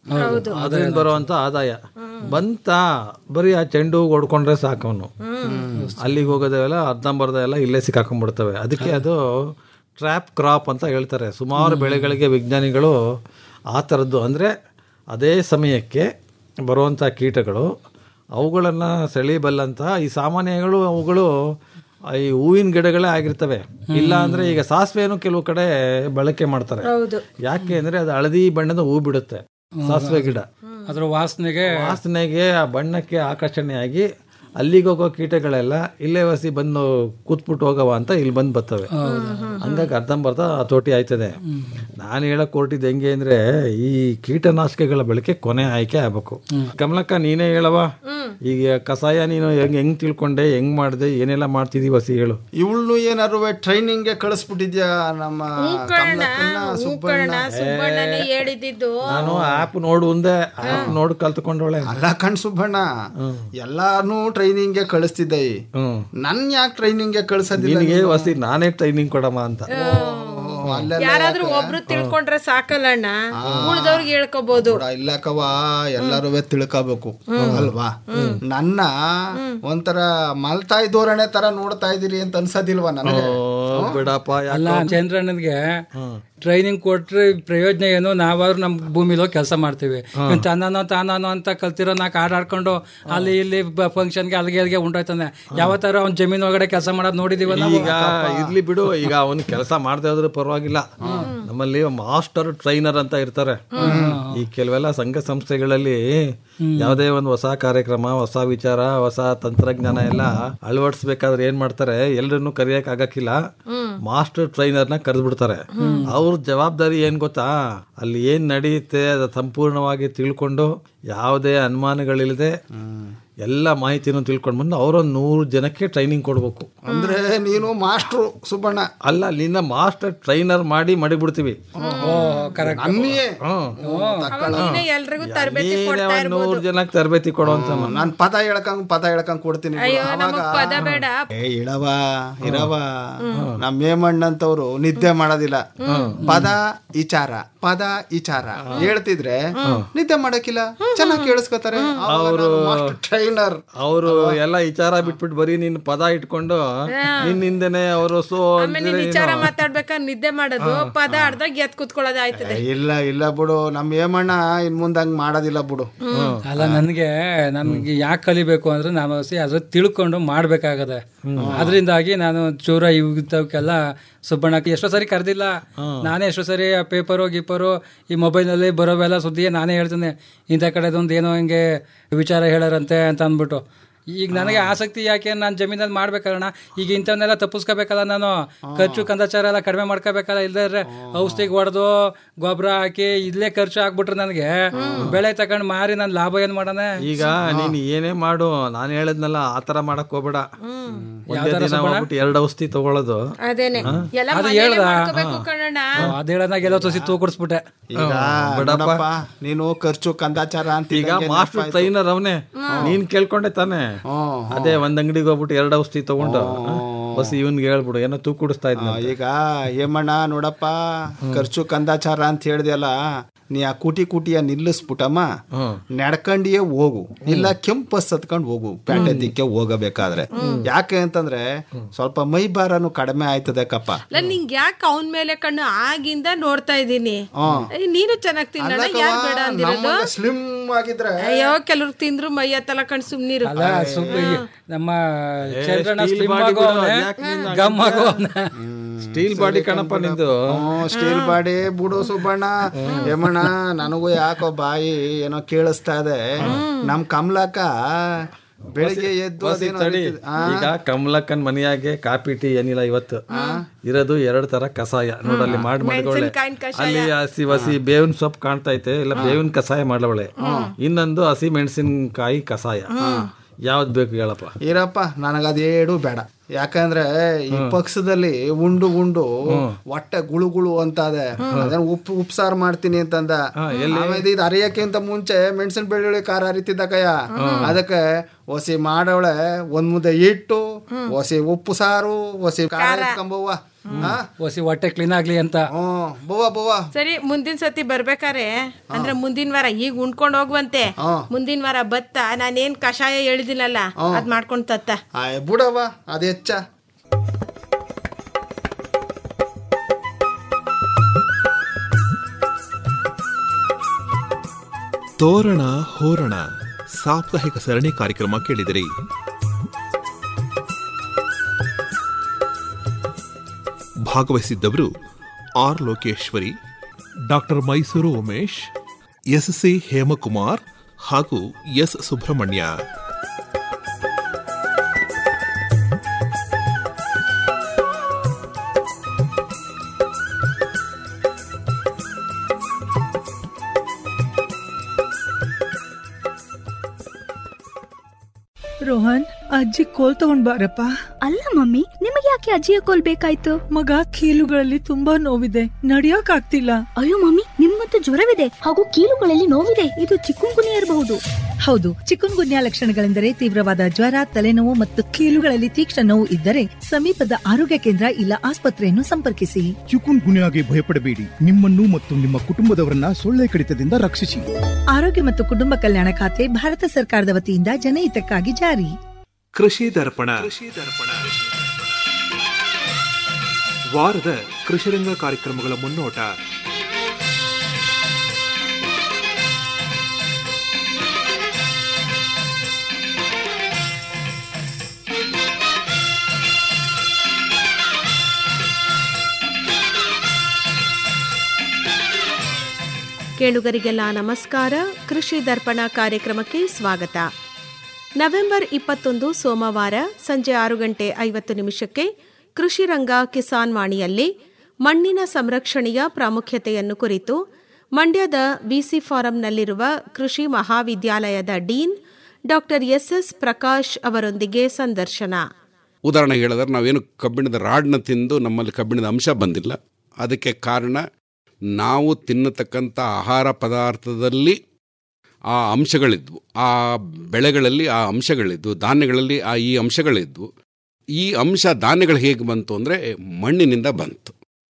[SPEAKER 15] ಅದರಿಂದ ಬರುವಂತ ಆದಾಯ ಬಂತ ಬರೀ ಆ ಚೆಂಡು ಹೂ ಹೊಡ್ಕೊಂಡ್ರೆ ಸಾಕವನು ಅಲ್ಲಿಗೆ ಹೋಗೋದೆಲ್ಲ ಅರ್ಧಂಬರ್ಧ ಎಲ್ಲ ಇಲ್ಲೇ ಸಿಕ್ಕಾಕೊಂಡ್ಬಿಡ್ತವೆ ಅದಕ್ಕೆ ಅದು ಟ್ರ್ಯಾಪ್ ಕ್ರಾಪ್ ಅಂತ ಹೇಳ್ತಾರೆ ಸುಮಾರು ಬೆಳೆಗಳಿಗೆ ವಿಜ್ಞಾನಿಗಳು ಆ ಥರದ್ದು ಅಂದರೆ ಅದೇ ಸಮಯಕ್ಕೆ ಬರುವಂಥ ಕೀಟಗಳು ಅವುಗಳನ್ನು ಸೆಳೀಬಲ್ಲಂತ ಈ ಸಾಮಾನ್ಯಗಳು ಅವುಗಳು ಈ ಹೂವಿನ ಗಿಡಗಳೇ ಆಗಿರ್ತವೆ ಇಲ್ಲ ಅಂದ್ರೆ ಈಗ ಸಾಸಿವೆಯನ್ನು ಕೆಲವು ಕಡೆ ಬಳಕೆ ಮಾಡ್ತಾರೆ
[SPEAKER 13] ಹೌದು
[SPEAKER 15] ಯಾಕೆ ಅಂದ್ರೆ ಅದು ಹಳದಿ ಬಣ್ಣದ ಹೂ ಬಿಡುತ್ತೆ ಸಾಸಿವೆ ಗಿಡ
[SPEAKER 14] ಅದ್ರ ವಾಸನೆಗೆ
[SPEAKER 15] ವಾಸನೆಗೆ ಆ ಬಣ್ಣಕ್ಕೆ ಆಕರ್ಷಣೆಯಾಗಿ ಅಲ್ಲಿಗೆ ಹೋಗೋ ಕೀಟಗಳೆಲ್ಲ ಇಲ್ಲೇ ವಸಿ ಬಂದು ಕೂತ್ಬಿಟ್ಟು ಹೋಗವ ಅಂತ ಇಲ್ಲಿ ಬಂದು ಬರ್ತವೆ ಹಂಗಾಗಿ ಅರ್ಧಂಬರ್ಧ ಹತೋಟಿ ಆಯ್ತದೆ ನಾನು ಹೇಳಕ್ ಹೊರಟಿದ್ದು ಹೆಂಗೆ ಅಂದ್ರೆ ಈ ಕೀಟನಾಶಕಗಳ ಬಳಕೆ ಕೊನೆ ಆಯ್ಕೆ ಆಗ್ಬೇಕು ಕಮಲಕ್ಕ ನೀನೇ ಹೇಳವ ಈಗ ಕಷಾಯ ನೀನು ಹೆಂಗ್ ಹೆಂಗ್ ತಿಳ್ಕೊಂಡೆ ಹೆಂಗ್ ಮಾಡ್ದೆ ಏನೆಲ್ಲ ಮಾಡ್ತಿದೀವಿ ವಸಿ ಹೇಳು
[SPEAKER 8] ಇವಳು ಏನಾರು ಟ್ರೈನಿಂಗ್ಗೆ ಕಳಿಸ್ಬಿಟ್ಟಿದ್ಯಾ ನಮ್ಮ ಕಮಲಕ್ಕನ್ನ, ಸುಬ್ಬಣ್ಣ
[SPEAKER 13] ಸುಬ್ಬಣ್ಣನೇ ಹೇಳಿದ್ದು
[SPEAKER 15] ನಾನು ಆಪ್ ನೋಡು ಒಂದೇ ಆಪ್ ನೋಡ್ ಕಲ್ತ್ಕೊಂಡವಳೆ
[SPEAKER 8] ಅಲ್ಲ ಕಣ್ ಸುಬ್ಬಣ್ಣ ಎಲ್ಲಾನು ಟ್ರೈನಿಂಗ್ಗೆ ಕಳಿಸ್ತಿದ್ದೆ
[SPEAKER 15] ಹ್ಮ್
[SPEAKER 8] ನನ್ ಯಾಕೆ ಟ್ರೈನಿಂಗ್ಗೆ ಕಳ್ಸೋದಿಲ್ಲ
[SPEAKER 15] ನಿನಗೆ ವಸಿ ನಾನೇ ಟ್ರೈನಿಂಗ್ ಕೊಡಮ್ಮ ಅಂತ
[SPEAKER 8] ಅಲ್ಲೆಲ್ಲ
[SPEAKER 13] ಯಾರಾದ್ರೂ ಒಬ್ರು ತಿಳ್ಕೊಂಡ್ರೆ ಸಾಕಲ್ಲಣ್ಣ ಉಳ್ದವ್ರಿಗೆ ಹೇಳ್ಕೋಬಹುದು
[SPEAKER 8] ಕೂಡ ಇಲ್ಲಕವ ಎಲ್ಲರೂ ತಿಳ್ಕೋಬೇಕು ಅಲ್ವಾ ನನ್ನ ಒಂಥರ ಮಲ್ತಾಯಿ ಧೋರಣೆ ತರ ನೋಡ್ತಾ ಇದೀರಿ ಅಂತ ಅನ್ಸೋದಿಲ್ವಾ ನನಗೆ
[SPEAKER 15] ಓ, ಬಿಡಪ್ಪ
[SPEAKER 14] ಅಲ್ಲ
[SPEAKER 15] ಯಾಕೋ
[SPEAKER 14] ಚಂದ್ರಣ್ಣನ್ಗೆ ಟ್ರೈನಿಂಗ್ ಕೊಟ್ರೆ ಪ್ರಯೋಜನ ಏನು ನಾವಾದ್ರೂ ನಮ್ ಭೂಮಿಲಿ ಹೋಗಿ ಕೆಲಸ ಮಾಡ್ತೀವಿ ಇವ್ನ್ ತನ್ನನೋ ತಾನೋ ಅಂತ ಕಲ್ತಿರೋ ನಾಲ್ಕು ಹಾಡ್ ಆಡ್ಕೊಂಡು ಅಲ್ಲಿ ಇಲ್ಲಿ ಫಂಕ್ಷನ್ಗೆ ಅಲ್ಲಿಗೆ ಅಲ್ಲಿಗೆ ಉಂಟಾಯ್ತಾನೆ ಯಾವತ್ತಾರ ಅವ್ನ ಜಮೀನ್ ಒಳಗಡೆ ಕೆಲಸ ಮಾಡೋದ್ ನೋಡಿದೀವಲ್ಲ
[SPEAKER 15] ಈಗ ಇರ್ಲಿ ಬಿಡು ಈಗ ಅವನು ಕೆಲಸ ಮಾಡದೆ ಹೋದ್ರೆ ಪರವಾಗಿಲ್ಲ ನಮ್ಮಲ್ಲಿ ಮಾಸ್ಟರ್ ಟ್ರೈನರ್ ಅಂತ ಇರ್ತಾರೆ ಈ ಕೆಲವೆಲ್ಲ ಸಂಘ ಸಂಸ್ಥೆಗಳಲ್ಲಿ ಯಾವುದೇ ಒಂದು ಹೊಸ ಕಾರ್ಯಕ್ರಮ ಹೊಸ ವಿಚಾರ ಹೊಸ ತಂತ್ರಜ್ಞಾನ ಎಲ್ಲ ಅಳವಡಿಸ್ಬೇಕಾದ್ರೆ ಏನ್ ಮಾಡ್ತಾರೆ ಎಲ್ರನ್ನು ಕರಿಯಕ್ ಆಗಕ್ಕಿಲ್ಲ ಮಾಸ್ಟರ್ ಟ್ರೈನರ್ ನ ಕರೆದ್ಬಿಡ್ತಾರೆ ಅವ್ರ ಜವಾಬ್ದಾರಿ ಏನ್ ಗೊತ್ತಾ ಅಲ್ಲಿ ಏನ್ ನಡೆಯುತ್ತೆ ಅದ ಸಂಪೂರ್ಣವಾಗಿ ತಿಳ್ಕೊಂಡು ಯಾವುದೇ ಅನುಮಾನಗಳಿಲ್ಲದೆ ಎಲ್ಲ ಮಾಹಿತಿನೂ ತಿಳ್ಕೊಂಡು ಬಂದು ಅವರೊಂದು ನೂರು ಜನಕ್ಕೆ ಟ್ರೈನಿಂಗ್ ಕೊಡ್ಬೇಕು
[SPEAKER 8] ಅಂದ್ರೆ ನೀನು ಮಾಸ್ಟ್ರು ಸುಬ್ಬಣ್ಣ
[SPEAKER 15] ಅಲ್ಲ ನಿನ್ನ ಮಾಸ್ಟರ್ ಟ್ರೈನರ್ ಮಾಡಿ ಮಡಿಬಿಡ್ತೀವಿ
[SPEAKER 8] ನನ್ನಿಯೇ
[SPEAKER 13] ನೀನೇ ಎಲ್ರಿಗೂ ತರಬೇತಿ
[SPEAKER 15] ನೀನೇ
[SPEAKER 13] ಕೊಡ್ತಾ
[SPEAKER 15] ಒಂದ್
[SPEAKER 13] ಇರ್ಬೋದು
[SPEAKER 15] ನೂರು ಜನಕ್ಕೆ ತರಬೇತಿ ಕೊಡುವಂತ
[SPEAKER 8] ನಾನ್ ಪದ ಹೇಳ್ಕಂಗ್ ಪದ ಹೇಳ್ಕಂಗ್ ಕೊಡ್ತೀನಿ ಬಿಡು.
[SPEAKER 13] ಅಯ್ಯೋ
[SPEAKER 8] ಆವಾಗ
[SPEAKER 13] ನಮಗ್ ಪದ ಬೇಡ
[SPEAKER 8] ಏ ಇಳವ ಇರವ ನಮ್ಮ ಮೇಮಣ್ಣಂತವ್ರು ನಿದ್ದೆ ಮಾಡೋದಿಲ್ಲ ಪದ ವಿಚಾರ ಪದ ವಿಚಾರ ಹೇಳ್ತಿದ್ರೆ ನಿದ್ದೆ ಮಾಡಕ್ಕಿಲ್ಲ ಚೆನ್ನಾಗಿ ಕೇಳಿಸ್ಕೊತಾರೆ
[SPEAKER 15] ಅವರು
[SPEAKER 8] ಟ್ರೈನರ್
[SPEAKER 15] ಅವರು ಎಲ್ಲ ವಿಚಾರ ಬಿಟ್ಬಿಟ್ಟು ಬರೀ ನಿನ್ನ ಪದ ಇಟ್ಕೊಂಡು ನಿನ್ನಿಂದನೇ ಅವರು ಸೋ
[SPEAKER 13] ಆಮೇಲೆ ನೀನ್ ವಿಚಾರ ಮಾತಾಡ್ಬೇಕಾದ್ರೆ ನಿದ್ದೆ ಮಾಡೋದು ಪದ ಆಡ್ದಾಗ ಎತ್ ಕುತ್ಕೊಳ್ಳೋದು ಆಯ್ತದೆ
[SPEAKER 8] ಇಲ್ಲ ಇಲ್ಲ ಬಿಡು ನಮ್ಮ ಹೇಮಣ್ಣ ಇನ್ ಮುಂದೆ ಹಂಗ್ ಮಾಡೋದಿಲ್ಲ ಬಿಡು
[SPEAKER 14] ಅಲ್ಲ ನನ್ಗೆ ನನ್ಗೆ ಯಾಕೆ ಕಲಿಬೇಕು ಅಂದ್ರೆ ನಾನು ಸಿ ಅದ್ರ ತಿಳ್ಕೊಂಡು ಮಾಡ್ಬೇಕಾಗದೆ ಅದರಿಂದಾಗಿ ನಾನು ಚೂರ ಇವಕ್ಕೆಲ್ಲ ಸುಬ್ಬಣ್ಣಕ್ಕೆ ಎಷ್ಟೋ ಸರಿ ಕರೆದಿಲ್ಲ ನಾನೇ ಎಷ್ಟೋ ಸರಿ ಆ ಪೇಪರು ಗೀಪರು ಈ ಮೊಬೈಲ್ನಲ್ಲಿ ಬರೋವೆಲ್ಲ ಸುದ್ದಿ ನಾನೇ ಹೇಳ್ತೇನೆ ಇಂಥ ಕಡೆದೊಂದು ಏನೋ ಹಿಂಗೆ ವಿಚಾರ ಹೇಳಾರಂತೆ ಅಂತ ಅಂದ್ಬಿಟ್ಟು ಈಗ ನನಗೆ ಆಸಕ್ತಿ ಯಾಕೆ ನಾನು ಜಮೀನಲ್ಲಿ ಮಾಡ್ಬೇಕಲ್ಲ ಈಗ ಇಂಥವನ್ನೆಲ್ಲ ತಪ್ಪಿಸ್ಕೋಬೇಕಲ್ಲ ನಾನು ಖರ್ಚು ಕಂದಾಚಾರ ಎಲ್ಲ ಕಡಿಮೆ ಮಾಡ್ಕೋಬೇಕಲ್ಲ ಇಲ್ದೇ ಔಷಧಿಗೆ ಹೊಡೆದು ಗೊಬ್ಬರ ಹಾಕಿ ಇಲ್ಲೇ ಖರ್ಚು ಆಗ್ಬಿಟ್ರೆ ನನಗೆ ಬೆಳೆ ತಗೊಂಡು ಮಾರಿ ನಾನು ಲಾಭ ಏನ್ ಮಾಡೋಣ
[SPEAKER 15] ಈಗ ನೀನ್ ಏನೇ ಮಾಡು ನಾನು ಹೇಳದ್ನಲ್ಲ ಆತರ ಮಾಡಕ್ ಹೋಗ್ಬೇಡ ಒಂದೇ
[SPEAKER 14] ಯಾವ್ದಾರ
[SPEAKER 15] ದಿನ
[SPEAKER 14] ಸುಬ್ಬಣ್ಣ?
[SPEAKER 15] ಹೋಗ್ಬಿಟ್ಟು ಎರಡು ಔಷಧಿ ತಗೊಳ್ಳೋದು
[SPEAKER 13] ಅದೇನೆ ಎಲ್ಲ
[SPEAKER 14] ಅದು
[SPEAKER 13] ಮನೇಲೆ
[SPEAKER 14] ಹೇಳ್ದ?
[SPEAKER 13] ಮಾಡ್ಕೋಬೇಕು ಕಣಣ್ಣ
[SPEAKER 14] ಅದ್ ಹೇಳನಾಗ ಎಲ್ಲೋ ತುಸಿ ತೂ ಕೊಡಿಸ್ಬಿಟ್ಟೆ
[SPEAKER 8] ಈಗ
[SPEAKER 15] ಬಿಡಪ್ಪ.
[SPEAKER 8] ನೋಡಪ್ಪ, ನೀನು ಖರ್ಚು ಕಂದಾಚಾರ ಅಂತ
[SPEAKER 15] ಈಗ ಮಾಸ್ಟರ್ ಟ್ರೈನರ್ ಅವನೇ ನೀನ್ ಕೇಳ್ಕೊಂಡೆ ತಾನೆ ಅದೇ ಒಂದ್ ಅಂಗಡಿಗೆ ಹೋಗ್ಬಿಟ್ಟು ಎರಡು ಔಷಧಿ ತಗೊಂಡು ಬಸ್ ಇವನ್ಗೆ ಹೇಳ್ಬಿಡು ಏನೋ ತೂಕ ಕುಡಿಸ್ತಾ ಇದ್ನ
[SPEAKER 8] ಆ, ಈಗ ಏಮಣ್ಣ ನೋಡಪ್ಪ ಖರ್ಚು ಕಂದಾಚಾರ ಅಂತ ಹೇಳ್ದೆಲ್ಲ ನೀ ಆ ಕೂಟಿ ಕೂಟಿಯ ನಿಲ್ಲಿಸ್ಬಿಟ್ಟಮ್ಮ ನಡ್ಕೊಂಡಿಯೇ ಹೋಗು ಇಲ್ಲ ಕೆಂಪು ಬಸ್ ಹತ್ಕೊಂಡು ಹೋಗು ಪ್ಯಾಟೆ ದಿಕ್ಕೆ ಹೋಗಬೇಕಾದ್ರೆ ಯಾಕೆ ಅಂತಂದ್ರೆ ಸ್ವಲ್ಪ ಮೈ ಭಾರನು ಕಡಿಮೆ ಆಯ್ತದೆ ಕಪ್ಪ
[SPEAKER 13] ಅಲ್ಲ ನಿಂಗ್ ಯಾಕೆ ಅವನ್ ಮೇಲೆ ಕಣ್ಣು ಆಗಿಂದ ನೋಡ್ತಾ ಇದ್ದೀನಿ
[SPEAKER 8] ಹ್ಮ್.
[SPEAKER 13] ಏಯ್, ನೀನು ಚೆನ್ನಾಗ್ ತಿನ್ನೋಣ ಯಾರು ಬೇಡ ಅಂದಿರೋದು
[SPEAKER 8] ಸ್ಲಿಮ್ ಆಗಿದ್ರೆ
[SPEAKER 13] ಅಯ್ಯೋ ಕೆಲವ್ರು ತಿಂದ್ರು ಮೈ ಹತ್ತಲ್ಲ ಕಣ್ ಸುಮ್ನಿರು
[SPEAKER 14] ಅಲ್ಲ ಸುಬ್ಬ ನಮ್ಮ ಚಂದ್ರಣ್ಣ
[SPEAKER 15] ಸ್ಟೀಲ್
[SPEAKER 14] slim
[SPEAKER 15] ಬಾಡಿ
[SPEAKER 14] ಆಗೋ
[SPEAKER 15] ಬಿಡು,
[SPEAKER 14] ಅವ್ನೆ,
[SPEAKER 15] ಅದ್ಯಾಕ್ ನೀನು
[SPEAKER 14] ಗಮ್ ಆಗೋ ಅವ್ನೆ.
[SPEAKER 15] ಸ್ಟೀಲ್ ಬಾಡಿ ಕಣಪ್ಪ ನಿಂದು
[SPEAKER 8] ಸ್ಟೀಲ್ ಬಾಡಿ ಬುಡು ಸುಬ್ಬಣ್ಣ ಏಮಣ್ಣ ನನಗೂ ಯಾಕೋ ಬಾಯಿ ಏನೋ ಕೇಳಿಸ್ತಾ ಇದೆ ನಮ್ ಕಮಲಕ್ಕ ಬೆಳಿಗ್ಗೆ ಎದ್ದು
[SPEAKER 15] ಬಸಿ
[SPEAKER 8] ಅದೇನೋ
[SPEAKER 15] ತಡಿ
[SPEAKER 8] ರೀತಿ- ಆ?
[SPEAKER 15] ಈಗ ಕಮಲಕ್ಕನ್ ಮನೆಯಾಗೆ ಕಾಪಿ ಟೀ ಏನಿಲ್ಲ ಇವತ್ತು ಇರೋದು ಎರಡ್ ತರ ಕಷಾಯ ನೋಡಲ್ಲಿ ಮಾಡಿ ಮಾಡ್ಕೊಳ್ಳೆ
[SPEAKER 13] ಮೆಣಸಿನ್ಕಾಯಿನ್ ಕಷಾಯ.
[SPEAKER 15] ಅಲ್ಲಿ ಹಸಿ ಹಸಿ ಬೇವಿನ ಸೊಪ್ಪು ಕಾಣ್ತಾ ಐತೆ ಇಲ್ಲ ಬೇವಿನ ಕಷಾಯ ಮಾಡ್ಲವಳೆ ಇನ್ನೊಂದು ಹಸಿ ಮೆಣಸಿನಕಾಯಿ ಕಷಾಯ ಯಾವ್ದು ಬೇಕು ಹೇಳಪ್ಪ
[SPEAKER 8] ಇರಪ್ಪ ನನಗದೇಡು ಬೇಡ ಯಾಕಂದ್ರೆ ಈ ಪಕ್ಷದಲ್ಲಿ ಉಂಡು ಉಂಡು ಹೊಟ್ಟೆ ಗುಳು ಗುಳು ಅಂತಾದೆ ಅದನ್ನ ಉಪ್ಪು ಉಪ್ಸಾರು ಮಾಡ್ತೀನಿ ಅಂತಂದ ಆಮೇಲೆ ಇದು ಅರಿಯಕ್ಕಿಂತ ಮುಂಚೆ ಮೆಣಸಿನ ಬೆಳ್ಳುಳ್ಳಿ ಖಾರ ಅರಿತಿದ್ದ ಕಯ್ಯ ಅದಕ್ಕೆ ಒಸಿ ಮಾಡವಳೆ ಒಂದ್ ಮುದ್ದೆ ಇಟ್ಟು ಒಸಿ ಉಪ್ಪು ಸಾರು ಒಸಿ ಖಾರ ಇಟ್ಕೊಂಬವ್ವ
[SPEAKER 14] ಒಸಿ ಹೊಟ್ಟೆ ಕ್ಲೀನ್ ಆಗ್ಲಿ ಅಂತ
[SPEAKER 8] ಬವ್ವ ಬವ್ವ
[SPEAKER 13] ಸರಿ ಮುಂದಿನ ಸತಿ ಬರ್ಬೇಕಾರೆ ಅಂದ್ರೆ ಮುಂದಿನ ವಾರ ಈಗ ಉಣ್ಕೊಂಡ್ ಹೋಗುವಂತೆ ಮುಂದಿನ ವಾರ ಬತ್ತ ನಾನೇನ್ ಕಷಾಯ ಹೇಳಿದಿನಲ್ಲ ಅದ್ ಮಾಡ್ಕೊಂಡ್ ತತ್ತ
[SPEAKER 8] ಆಯ್ ಬುಡವ್ವ ಅದು ಹೆಚ್ಚ
[SPEAKER 12] ತೋರಣ ಹೋರಣ ಸಾಪ್ತಾಹಿಕ ಸರಣಿ ಕಾರ್ಯಕ್ರಮ ಕೇಳಿದಿರಿ ಭಾಗವಹಿಸಿದ್ದವರು R Lokeshwari doctor Mysuru Umesh S C Hemakumar ಹಾಗೂ ಎಸ್ ಸುಬ್ರಹ್ಮಣ್ಯ
[SPEAKER 1] ರೋಹನ್ ಅಜ್ಜಿ ಕೋಲ್ ತಗೊಂಡ್ ಬಾರಪ್ಪ
[SPEAKER 2] ಅಲ್ಲ ಮಮ್ಮಿ ನಿಮಗೆ ಯಾಕೆ ಅಜ್ಜಿಯ ಕೋಲ್ ಬೇಕಾಯ್ತು
[SPEAKER 1] ಮಗ ಕೀಲುಗಳಲ್ಲಿ ತುಂಬಾ ನೋವಿದೆ ನಡಿಯೋಕ್ ಆಗ್ತಿಲ್ಲ
[SPEAKER 2] ಅಯ್ಯೋ ಮಮ್ಮಿ ನಿಮ್ಗಂತೂ ಜ್ವರವಿದೆ ಹಾಗೂ ಕೀಲುಗಳಲ್ಲಿ ನೋವಿದೆ ಇದು ಚಿಕ್ಕುಂಗುನಿ ಇರಬಹುದು
[SPEAKER 1] ಹೌದು ಚಿಕುನ್ ಗುನ್ಯಾ ಲಕ್ಷಣಗಳೆಂದರೆ ತೀವ್ರವಾದ ಜ್ವರ ತಲೆನೋವು ಮತ್ತು ಕೀಲುಗಳಲ್ಲಿ ತೀಕ್ಷ್ಣ ನೋವು ಇದ್ದರೆ ಸಮೀಪದ ಆರೋಗ್ಯ ಕೇಂದ್ರ ಇಲ್ಲ ಆಸ್ಪತ್ರೆಯನ್ನು ಸಂಪರ್ಕಿಸಿ
[SPEAKER 3] ಚಿಕುನ್ ಗುನ್ಯಾಗೆ ಭಯಪಡಬೇಡಿ ನಿಮ್ಮನ್ನು ಮತ್ತು ನಿಮ್ಮ ಕುಟುಂಬದವರನ್ನ ಸೊಳ್ಳೆ ಕಡಿತದಿಂದ ರಕ್ಷಿಸಿ
[SPEAKER 1] ಆರೋಗ್ಯ ಮತ್ತು ಕುಟುಂಬ ಕಲ್ಯಾಣ ಖಾತೆ ಭಾರತ ಸರ್ಕಾರದ ವತಿಯಿಂದ ಜನಹಿತಕ್ಕಾಗಿ ಜಾರಿ
[SPEAKER 12] ಕೃಷಿ ದರ್ಪಣ ವಾರದ ಕೃಷಿರಂಗ ಕಾರ್ಯಕ್ರಮಗಳ ಮುನ್ನೋಟ
[SPEAKER 5] ಕೇಳುಗರಿಗೆಲ್ಲ ನಮಸ್ಕಾರ ಕೃಷಿ ದರ್ಪಣ ಕಾರ್ಯಕ್ರಮಕ್ಕೆ ಸ್ವಾಗತ ನವೆಂಬರ್ ಇಪ್ಪತ್ತೊಂದು ಸೋಮವಾರ ಸಂಜೆ ಆರು ಗಂಟೆ ಐವತ್ತು ನಿಮಿಷಕ್ಕೆ ಕೃಷಿ ರಂಗ ಕಿಸಾನ್ ವಾಣಿಯಲ್ಲಿ ಮಣ್ಣಿನ ಸಂರಕ್ಷಣೆಯ ಪ್ರಾಮುಖ್ಯತೆಯನ್ನು ಕುರಿತು ಮಂಡ್ಯದ ವಿಸಿ ಫಾರಂನಲ್ಲಿರುವ ಕೃಷಿ ಮಹಾವಿದ್ಯಾಲಯದ ಡೀನ್ ಡಾಕ್ಟರ್ ಎಸ್ಎಸ್ ಪ್ರಕಾಶ್ ಅವರೊಂದಿಗೆ ಸಂದರ್ಶನ
[SPEAKER 16] ಉದಾಹರಣೆಗೆ ಹೇಳಿದ್ರೆ ನಾವೇನು ಕಬ್ಬಿಣದ ರಾಡ್ನ ತಿಂದು ನಮ್ಮಲ್ಲಿ ಕಬ್ಬಿಣದ ಅಂಶ ಬಂದಿಲ್ಲ ಅದಕ್ಕೆ ಕಾರಣ ನಾವು ತಿನ್ನತಕ್ಕಂಥ ಆಹಾರ ಪದಾರ್ಥದಲ್ಲಿ ಆ ಅಂಶಗಳಿದ್ವು ಆ ಬೆಳೆಗಳಲ್ಲಿ ಆ ಅಂಶಗಳಿದ್ವು ಧಾನ್ಯಗಳಲ್ಲಿ ಆ ಈ ಅಂಶಗಳಿದ್ವು ಈ ಅಂಶ ಧಾನ್ಯಗಳು ಹೇಗೆ ಬಂತು ಅಂದರೆ ಮಣ್ಣಿನಿಂದ ಬಂತು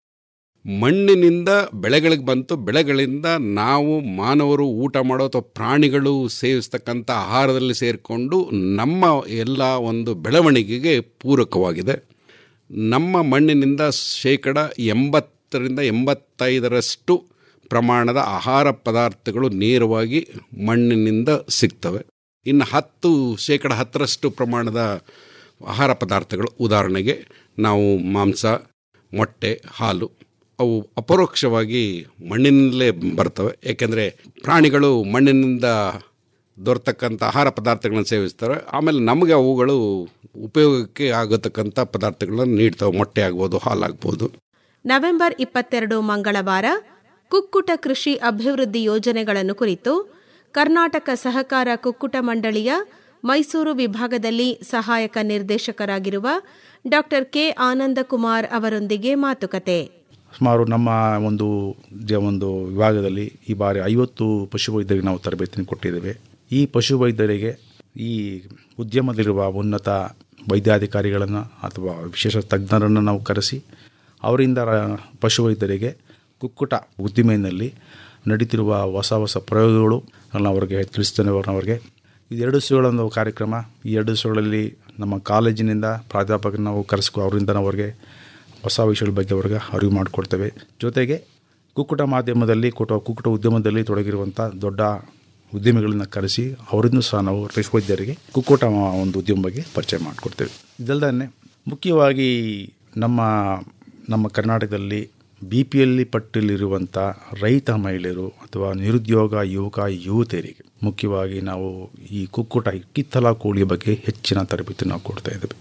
[SPEAKER 16] ಮಣ್ಣಿನಿಂದ ಬೆಳೆಗಳಿಗೆ ಬಂತು ಬೆಳೆಗಳಿಂದ ನಾವು ಮಾನವರು ಊಟ ಮಾಡೋ ಅಥವಾ ಪ್ರಾಣಿಗಳು ಸೇವಿಸ್ತಕ್ಕಂಥ ಆಹಾರದಲ್ಲಿ ಸೇರಿಕೊಂಡು ನಮ್ಮ ಎಲ್ಲ ಒಂದು ಬೆಳವಣಿಗೆಗೆ ಪೂರಕವಾಗಿದೆ ನಮ್ಮ ಮಣ್ಣಿನಿಂದ ಶೇಕಡ ಎಂಬತ್ತರಿಂದ ಎಂಬತ್ತೈದರಷ್ಟು ಪ್ರಮಾಣದ ಆಹಾರ ಪದಾರ್ಥಗಳು ನೇರವಾಗಿ ಮಣ್ಣಿನಿಂದ ಸಿಗ್ತವೆ ಇನ್ನು ಹತ್ತು ಶೇಕಡ ಹತ್ತರಷ್ಟು ಪ್ರಮಾಣದ ಆಹಾರ ಪದಾರ್ಥಗಳು ಉದಾಹರಣೆಗೆ ನಾವು ಮಾಂಸ ಮೊಟ್ಟೆ ಹಾಲು ಅವು ಅಪರೋಕ್ಷವಾಗಿ ಮಣ್ಣಿನಲ್ಲೇ ಬರ್ತವೆ ಏಕೆಂದರೆ ಪ್ರಾಣಿಗಳು ಮಣ್ಣಿನಿಂದ ದೊರೆತಕ್ಕಂಥ ಆಹಾರ ಪದಾರ್ಥಗಳನ್ನು ಸೇವಿಸ್ತವೆ ಆಮೇಲೆ ನಮಗೆ ಅವುಗಳು ಉಪಯೋಗಕ್ಕೆ ಆಗತಕ್ಕಂಥ ಪದಾರ್ಥಗಳನ್ನು ನೀಡ್ತವೆ ಮೊಟ್ಟೆ ಆಗ್ಬೋದು ಹಾಲಾಗ್ಬೋದು
[SPEAKER 5] ನವೆಂಬರ್ ಇಪ್ಪತ್ತೆರಡು ಮಂಗಳವಾರ ಕುಕ್ಕುಟ ಕೃಷಿ ಅಭಿವೃದ್ಧಿ ಯೋಜನೆಗಳನ್ನು ಕುರಿತು ಕರ್ನಾಟಕ ಸಹಕಾರ ಕುಕ್ಕುಟ ಮಂಡಳಿಯ ಮೈಸೂರು ವಿಭಾಗದಲ್ಲಿ ಸಹಾಯಕ ನಿರ್ದೇಶಕರಾಗಿರುವ ಡಾಕ್ಟರ್ ಕೆ ಆನಂದಕುಮಾರ್ ಅವರೊಂದಿಗೆ ಮಾತುಕತೆ
[SPEAKER 17] ಸುಮಾರು ನಮ್ಮ ಒಂದು ಜ ಒಂದು ವಿಭಾಗದಲ್ಲಿ ಈ ಬಾರಿ ಐವತ್ತು ಪಶುವೈದ್ಯರಿಗೆ ನಾವು ತರಬೇತಿಯನ್ನು ಕೊಟ್ಟಿದ್ದೇವೆ ಈ ಪಶುವೈದ್ಯರಿಗೆ ಈ ಉದ್ಯಮದಲ್ಲಿರುವ ಉನ್ನತ ವೈದ್ಯಾಧಿಕಾರಿಗಳನ್ನು ಅಥವಾ ವಿಶೇಷ ತಜ್ಞರನ್ನು ನಾವು ಕರೆಸಿ ಅವರಿಂದ ರ- ಪಶುವೈದ್ಯರಿಗೆ ಕುಕ್ಕುಟ ಉದ್ದಿಮೆಯಲ್ಲಿ ನಡೀತಿರುವ ಹೊಸ ಹೊಸ ಪ್ರಯೋಗಗಳು ನಾನು ಅವರಿಗೆ ತಿಳಿಸ್ತೇನೆ ಅವರಿಗೆ ಇದು ಎರಡು ದಿವಸಗಳ ಒಂದು ಕಾರ್ಯಕ್ರಮ ಈ ಎರಡು ದಿವಸಗಳಲ್ಲಿ ನಮ್ಮ ಕಾಲೇಜಿನಿಂದ ಪ್ರಾಧ್ಯಾಪಕರನ್ನ ನಾವು ಕರೆಸ್ಕೊ ಅವರಿಂದ ನಾವು ಅವರಿಗೆ ಹೊಸ ವಿಷಯಗಳ ಬಗ್ಗೆ ಅವ್ರಿಗೆ ಅರಿವು ಮಾಡಿಕೊಡ್ತೇವೆ ಜೊತೆಗೆ ಕುಕ್ಕುಟ ಮಾಧ್ಯಮದಲ್ಲಿ ಕುಟ ಕುಕ್ಕುಟ ಉದ್ಯಮದಲ್ಲಿ ತೊಡಗಿರುವಂಥ ದೊಡ್ಡ ಉದ್ಯಮಿಗಳನ್ನ ಕರೆಸಿ ಅವರಿಂದ ಸಹ ನಾವು ಪಶುವೈದ್ಯರಿಗೆ ಕುಕ್ಕುಟ ಒಂದು ಉದ್ಯಮ ಬಗ್ಗೆ ಪರಿಚಯ ಮಾಡಿಕೊಡ್ತೇವೆ ಇದಲ್ಲದೆ ಮುಖ್ಯವಾಗಿ ನಮ್ಮ ನಮ್ಮ ಕರ್ನಾಟಕದಲ್ಲಿ ಬಿ ಪಿ ಎಲ್ಲಿ ಪಟ್ಟಿಲಿರುವಂಥ ರೈತ ಮಹಿಳೆಯರು ಅಥವಾ ನಿರುದ್ಯೋಗ ಯುವಕ ಯುವತಿಯರಿಗೆ ಮುಖ್ಯವಾಗಿ ನಾವು ಈ ಕುಕ್ಕುಟ ಕಿತ್ತಲ ಕೋಳಿ ಬಗ್ಗೆ ಹೆಚ್ಚಿನ ತರಬೇತಿ ನಾವು ಕೊಡ್ತಾ ಇದ್ದೇವೆ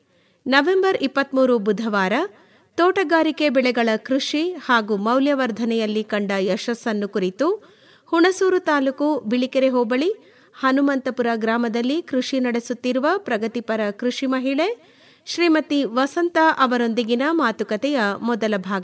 [SPEAKER 5] ನವೆಂಬರ್ ಇಪ್ಪತ್ಮೂರು ಬುಧವಾರ ತೋಟಗಾರಿಕೆ ಬೆಳೆಗಳ ಕೃಷಿ ಹಾಗೂ ಮೌಲ್ಯವರ್ಧನೆಯಲ್ಲಿ ಕಂಡ ಯಶಸ್ಸನ್ನು ಕುರಿತು ಹುಣಸೂರು ತಾಲೂಕು ಬಿಳಿಕೆರೆ ಹೋಬಳಿ ಹನುಮಂತಪುರ ಗ್ರಾಮದಲ್ಲಿ ಕೃಷಿ ನಡೆಸುತ್ತಿರುವ ಪ್ರಗತಿಪರ ಕೃಷಿ ಮಹಿಳೆ ಶ್ರೀಮತಿ ವಸಂತ ಅವರೊಂದಿಗಿನ ಮಾತುಕತೆಯ ಮೊದಲ ಭಾಗ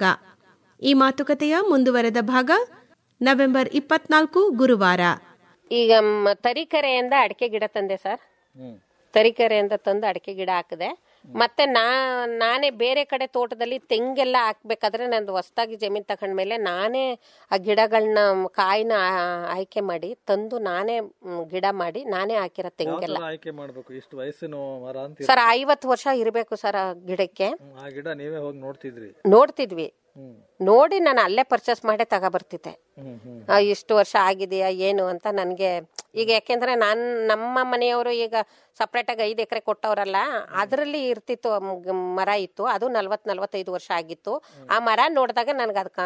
[SPEAKER 5] ಈ ಮಾತುಕತೆಯ ಮುಂದುವರೆದ ಭಾಗ ನವೆಂಬರ್ ಇಪ್ಪತ್ನಾಲ್ಕು ಗುರುವಾರ
[SPEAKER 18] ಈಗ ಮ- ತರೀಕೆರೆಯಿಂದ ಅಡಿಕೆ ಗಿಡ ತಂದೆ ಸರ್ ತರೀಕೆರೆಯಿಂದ ತಂದು ಅಡಿಕೆ ಗಿಡ ಹಾಕಿದೆ ಮತ್ತೆ ನಾ ನಾನೇ ಬೇರೆ ಕಡೆ ತೋಟದಲ್ಲಿ ತೆಂಗೆಲ್ಲ ಹಾಕ್ಬೇಕಾದ್ರೆ ನಂದು ಹೊಸ್ದಾಗಿ ಜಮೀನ್ ತಗೊಂಡ್ಮೇಲೆ ನಾನೇ ಆ ಗಿಡಗಳನ್ನ ಕಾಯಿನ ಆ- ಆಯ್ಕೆ ಮಾಡಿ ತಂದು ನಾನೇ ಮ್, ಗಿಡ ಮಾಡಿ ನಾನೇ ಹಾಕಿರೋ ತೆಂಗೆಲ್ಲ
[SPEAKER 15] ಆಯ್ಕೆ ಮಾಡ್ಬೇಕು ಇಷ್ಟು ವಯಸ್ಸಿನ ಮರ ಅಂತ
[SPEAKER 18] ಸರ್ ಐವತ್ತು ವರ್ಷ ಇರಬೇಕು ಸರ್ ಆ ಗಿಡಕ್ಕೆ
[SPEAKER 15] ಆ ಗಿಡ ನೀವೇ ಹೋಗಿ ನೋಡ್ತಿದ್ರಿ
[SPEAKER 18] ನೋಡ್ತಿದ್ವಿ ನೋಡಿ ನಾನು ಅಲ್ಲೇ ಪರ್ಚೇಸ್ ಮಾಡೇ ತಗೊಬರ್ತಿದ್ದೆ
[SPEAKER 15] ಹ್ಮ್ ಹ್ಮ್
[SPEAKER 18] ಆ, ಇಷ್ಟು ವರ್ಷ ಆಗಿದೆಯಾ ಏನು ಅಂತ ನನಗೆ ಈಗ ಯಾಕೆಂದ್ರೆ ನಾನು ನಮ್ಮ ಮನೆಯವರು ಈಗ ಸಪ್ರೇಟಾಗಿ ಐದು ಎಕರೆ ಕೊಟ್ಟವರಲ್ಲ ಅದರಲ್ಲಿ ಇರ್ತಿತ್ತು ಆ ಮ್- ಮರ ಇತ್ತು ಅದು ನಲ್ವತ್ ನಲ್ವತ್ತೈದು ವರ್ಷ ಆಗಿತ್ತು ಆ ಮರ ನೋಡಿದಾಗ ನನಗೆ ಅದಕ್ಕೆ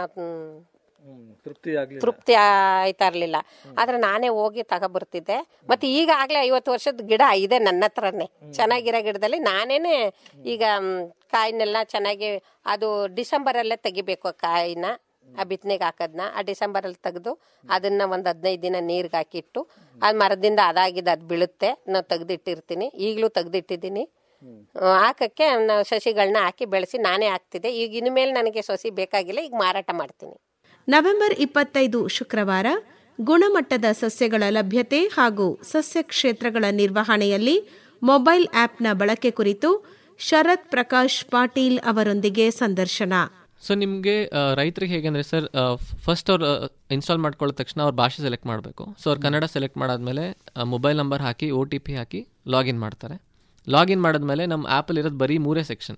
[SPEAKER 15] ಹ್ಮ್ ತೃಪ್ತಿ ಆಗ್ಲಿ
[SPEAKER 18] ತೃಪ್ತಿ ಆಯ್ತಾ ಇರ್ಲಿಲ್ಲ ಆದ್ರೆ ನಾನೇ ಹೋಗಿ ತಗೊಬರ್ತಿದ್ದೆ ಮತ್ತೆ ಈಗ ಆಗ್ಲೇ ಐವತ್ತು ವರ್ಷದ ಗಿಡ ಇದೆ ನನ್ನ ಹತ್ರನೇ ಚೆನ್ನಾಗಿರೋ ಗಿಡದಲ್ಲಿ ನಾನೇನೆ ಈಗ ಮ್, ಕಾಯಿನೆಲ್ಲ ಚೆನ್ನಾಗಿ ಅದು ಡಿಸೆಂಬರಲ್ಲೇ ತೆಗಿಬೇಕು ಆ ಕಾಯಿನ ಆ ಬಿತ್ತನೆಗೆ ಹಾಕೋದನ್ನ ಆ ಡಿಸೆಂಬರಲ್ಲಿ ತೆಗೆದು ಅದನ್ನ ಒಂದು ಹದಿನೈದು ದಿನ ನೀರಿಗೆ ಹಾಕಿಟ್ಟು ಅದು ಮರದಿಂದ ಅದಾಗಿದ್ದು ಅದು ಬೀಳುತ್ತೆ ನಾವು ತೆಗ್ದಿಟ್ಟಿರ್ತೀನಿ ಈಗಲೂ ತೆಗ್ದಿಟ್ಟಿದ್ದೀನಿ ಆ, ಹಾಕಕ್ಕೆ ನಾವು ಸಸಿಗಳನ್ನ ಹಾಕಿ ಬೆಳೆಸಿ ನಾನೇ ಹಾಕ್ತಿದ್ದೆ ಈಗ ಇನ್ಮೇಲೆ ನನಗೆ ಸಸಿ ಬೇಕಾಗಿಲ್ಲ ಈಗ ಮಾರಾಟ ಮಾಡ್ತೀನಿ
[SPEAKER 5] ನವೆಂಬರ್ ಇಪ್ಪತ್ತೈದು ಶುಕ್ರವಾರ ಗುಣಮಟ್ಟದ ಸಸ್ಯಗಳ ಲಭ್ಯತೆ ಹಾಗೂ ಸಸ್ಯ ಕ್ಷೇತ್ರಗಳ ನಿರ್ವಹಣೆಯಲ್ಲಿ ಮೊಬೈಲ್ ಆಪ್ನ ಬಳಕೆ ಕುರಿತು ಶರತ್ ಪ್ರಕಾಶ್ ಪಾಟೀಲ್ ಅವರೊಂದಿಗೆ ಸಂದರ್ಶನ
[SPEAKER 19] ಸೊ ನಿಮಗೆ ರೈತರಿಗೆ ಹೇಗೆ ಅಂದರೆ ಸರ್ ಫಸ್ಟ್ ಅವ್ರು ಇನ್ಸ್ಟಾಲ್ ಮಾಡ್ಕೊಳ್ಳೋ ತಕ್ಷಣ ಅವ್ರ ಭಾಷೆ ಸೆಲೆಕ್ಟ್ ಮಾಡಬೇಕು ಸೊ ಅವ್ರು ಕನ್ನಡ ಸೆಲೆಕ್ಟ್ ಮಾಡಾದ್ಮೇಲೆ ಮೊಬೈಲ್ ನಂಬರ್ ಹಾಕಿ ಒ ಟಿ ಪಿ ಹಾಕಿ ಲಾಗಿನ್ ಮಾಡ್ತಾರೆ ಲಾಗಿನ್ ಮಾಡಿದ್ಮೇಲೆ ನಮ್ಮ ಆ್ಯಪಲ್ಲಿ ಇರೋದು ಬರೀ ಮೂರೇ ಸೆಕ್ಷನ್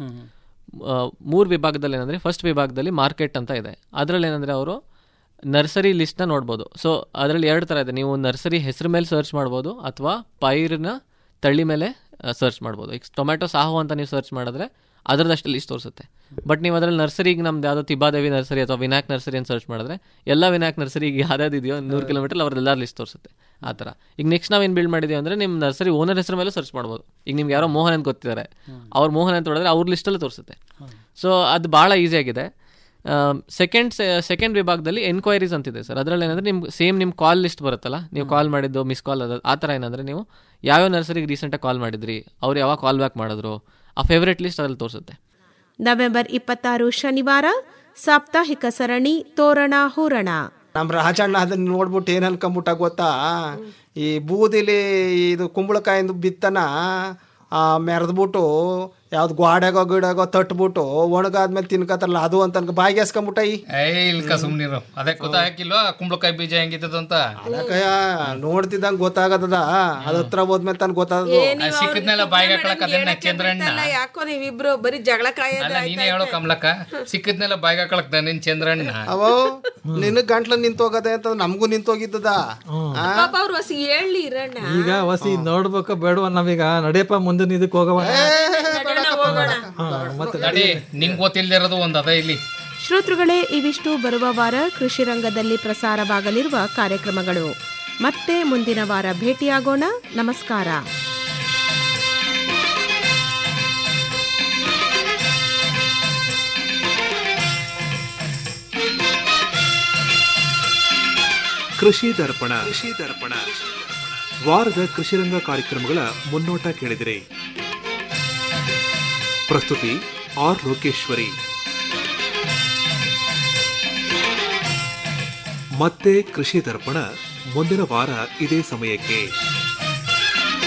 [SPEAKER 19] ಮೂರು ವಿಭಾಗದಲ್ಲಿ ಏನಂದರೆ ಫಸ್ಟ್ ವಿಭಾಗದಲ್ಲಿ ಮಾರ್ಕೆಟ್ ಅಂತ ಇದೆ ಅದರಲ್ಲಿ ಏನಂದರೆ ಅವರು ನರ್ಸರಿ ಲಿಸ್ಟ್ನ ನೋಡ್ಬೋದು ಸೊ ಅದರಲ್ಲಿ ಎರಡು ಥರ ಇದೆ ನೀವು ನರ್ಸರಿ ಹೆಸರು ಮೇಲೆ ಸರ್ಚ್ ಮಾಡ್ಬೋದು ಅಥವಾ ಪೈರ್ನ ತಳ್ಳಿ ಮೇಲೆ ಸರ್ಚ್ ಮಾಡ್ಬೋದು ಈಗ ಟೊಮ್ಯಾಟೊ ಸಾಹು ಅಂತ ನೀವು ಸರ್ಚ್ ಮಾಡಿದ್ರೆ ಅದರದಷ್ಟು ಲಿಸ್ಟ್ ತೋರಿಸುತ್ತೆ ಬಟ್ ನೀವು ಅದರಲ್ಲಿ ನರ್ಸರಿಗೆ ನಮ್ದು ಯಾವುದೋ ತಿಬಾದೇವಿ ನರ್ಸರಿ ಅಥವಾ ವಿನಾಯಕ್ ನರ್ಸರಿ ಅಂತ ಸರ್ಚ್ ಮಾಡಿದ್ರೆ ಎಲ್ಲ ವಿನಾಯಕ್ ನರ್ಸರಿ ಈಗ ಯಾವ್ದು ಇದೆಯೋ ನೂರು ಕಿಲೋಮೀಟರ್ ಅವ್ರದ್ದೆಲ್ಲ ಲಿಸ್ಟ್ ತೋರಿಸುತ್ತೆ ಆ ಥರ ಈಗ ನೆಕ್ಸ್ಟ್ ನಾವೇನು ಬಿಲ್ಡ್ ಮಾಡಿದ್ದೀವಿ ಅಂದರೆ ನಿಮ್ಮ ನರ್ಸರಿ ಓನರ್ ಹೆಸರು ಮೇಲೆ ಸರ್ಚ್ ಮಾಡ್ಬೋದು ಈಗ ನಿಮ್ಗೆ ಯಾರೋ ಮೋಹನ್ ಅಂತ ಗೊತ್ತಿದ್ದಾರೆ ಅವ್ರ ಮೋಹನ್ ಅಂತ ಹೊಡೆದ್ರೆ ಅವ್ರ ಲಿಸ್ಟಲ್ಲಿ ತೋರಿಸುತ್ತೆ ಸೊ ಅದು ಭಾಳ ಈಸಿ ಆಗಿದೆ ಸೆಕೆಂಡ್ ಸೆಕೆಂಡ್ ವಿಭಾಗದಲ್ಲಿ ಎನ್ಕ್ವೈರೀಸ್ ಅಂತಿದೆ ಸರ್ ಅದರಲ್ಲಿ ಏನಂದ್ರೆ ನಿಮ್ಗೆ ಸೇಮ್ ನಿಮ್ಮ ಕಾಲ್ ಲಿಸ್ಟ್ ಬರುತ್ತಲ್ಲ ನೀವು ಕಾಲ್ ಮಾಡಿದ್ದು ಮಿಸ್ ಕಾಲ್ ಅದು ಆ ಥರ ಏನಂದ್ರೆ ನೀವು ಯಾವ್ಯಾವ ನರ್ಸರಿಗೆ ರೀಸೆಂಟಾಗಿ ಕಾಲ್ ಮಾಡಿದ್ರಿ ಅವ್ರು ಯಾವಾಗ ಕಾಲ್ ಬ್ಯಾಕ್ ಮಾಡಿದ್ರು ಆ ಫೇವ್ರೇಟ್ ಲಿಸ್ಟ್ ಅದ್ರಲ್ಲಿ ತೋರಿಸುತ್ತೆ
[SPEAKER 5] ನವೆಂಬರ್ ಇಪ್ಪತ್ತಾರು ಶನಿವಾರ ಸಾಪ್ತಾಹಿಕ ಸರಣಿ ತೋರಣ ಹೂರಣ
[SPEAKER 8] ನಮ್ಮ ರಾಜಣ್ಣ ಅದನ್ನ ನೋಡ್ಬಿಟ್ಟು ಏನ್ ಅನ್ಕೊಂಬಿಟ್ಟ ಗೊತ್ತಾ ಈ ಬೂದಿಲಿ ಇದು ಕುಂಬಳಕಾಯಿಂದ ಬಿತ್ತನ ಆ ಮೆರೆದ್ಬಿಟ್ಟು ಯಾವ್ದು ಗೋಡೆಗೋ ಗಿಡಗೋ ತಟ್ಬಿಟ್ಟು ಒಣಗಾದ್ಮೇಲೆ ತಿನ್ಕತಾರಲ್ಲ ಅದು ಅಂತ ಅನ್ಕೊ ಬಾಯಿಗೆ ಎಸ್ಕೊಂಬಿಟ್ಟ ಈ
[SPEAKER 20] ಏ ಇಲ್ಕ ಸುಮ್ನಿರು ಅದೇ ಗೊತ್ತಾಗಿಲ್ವಾ ಕುಂಬಳಕಾಯಿ ಬೀಜ ಹೆಂಗಿತ್ತದ ಅಂತ
[SPEAKER 8] ಅದಕ್ಕಯ್ಯ ನೋಡ್ತಿದ್ದಂಗೆ ಗೊತ್ತಾಗದ ಅದ ಹತ್ರ ಹೋದ್ಮೇಲೆ ತನ್ ಗೊತ್ತಾಗದು
[SPEAKER 20] ಸಿಕ್ಕದ್ನೆಲ್ಲ ಬಾಯಿಗೆ ಹಾಕೊಳಕ್ ಅದನ್ನ ಚಂದ್ರಣ್ಣ
[SPEAKER 13] ಯಾಕೋ ನೀವಿಬ್ರು ಬರೀ ಜಗಳ ಕಾಯೋದು
[SPEAKER 20] ಅಲ್ಲ ನೀನೇ ಹೇಳೋ ಕಮಲಕ್ಕ ಸಿಕ್ಕದ್ನೆಲ್ಲ ಬಾಯಿಗೆ ಹಾಕೊಳಕ್ ನಿನ್ ಚಂದ್ರಣ್ಣ
[SPEAKER 8] ಅವೋ ನಿನಗ್ ಗಂಟ್ಲ ನಿಂತೋಗದೆ ಅಂತ ನಮಗೂ ನಿಂತೋಗಿದ್ದದ ಆ?
[SPEAKER 13] ಪಾಪ ಅವ್ರು ಹೊಸ ಹೇಳಿ ಇರಣ್ಣ
[SPEAKER 15] ಈಗ ವಸಿ ನೋಡ್ಬೇಕ ಬೇಡವ ನಾವೀಗ ನಡೆಯಪ್ಪ ಮುಂದಿನ ಇದಕ್ಕೆ ಹೋಗವ ಮತ್ತೆ
[SPEAKER 20] ನಡಿ ನಿಂಗ್ ಗೊತ್ತಿಲ್ದಿರೋದು ಒಂದ್ ಅದ ಇಲ್ಲಿ
[SPEAKER 5] ಶ್ರೋತೃಗಳೇ ಇವಿಷ್ಟು ಬರುವ ವಾರ ಕೃಷಿ ರಂಗದಲ್ಲಿ ಪ್ರಸಾರವಾಗಲಿರುವ ಕಾರ್ಯಕ್ರಮಗಳು ಮತ್ತೆ ಮುಂದಿನ ವಾರ ಭೇಟಿಯಾಗೋಣ ನಮಸ್ಕಾರ
[SPEAKER 12] ಕೃಷಿ ದರ್ಪಣ ಕೃಷಿ ದರ್ಪಣ ವಾರದ ಕೃಷಿರಂಗ ಕಾರ್ಯಕ್ರಮಗಳ ಮುನ್ನೋಟ ಕೇಳಿದಿರಿ ಪ್ರಸ್ತುತಿ ಆರ್ ಲೋಕೇಶ್ವರಿ ಮತ್ತೆ ಕೃಷಿ ದರ್ಪಣ ಮುಂದಿನ ವಾರ ಇದೇ ಸಮಯಕ್ಕೆ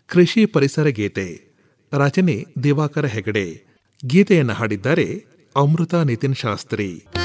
[SPEAKER 12] ಕೃಷಿ ಪರಿಸರ ಗೀತೆ ರಚನೆ ದಿವಾಕರ ಹೆಗಡೆ ಗೀತೆಯನ್ನು ಹಾಡಿದ್ದಾರೆ ಅಮೃತ ನಿತಿನ್ ಶಾಸ್ತ್ರಿ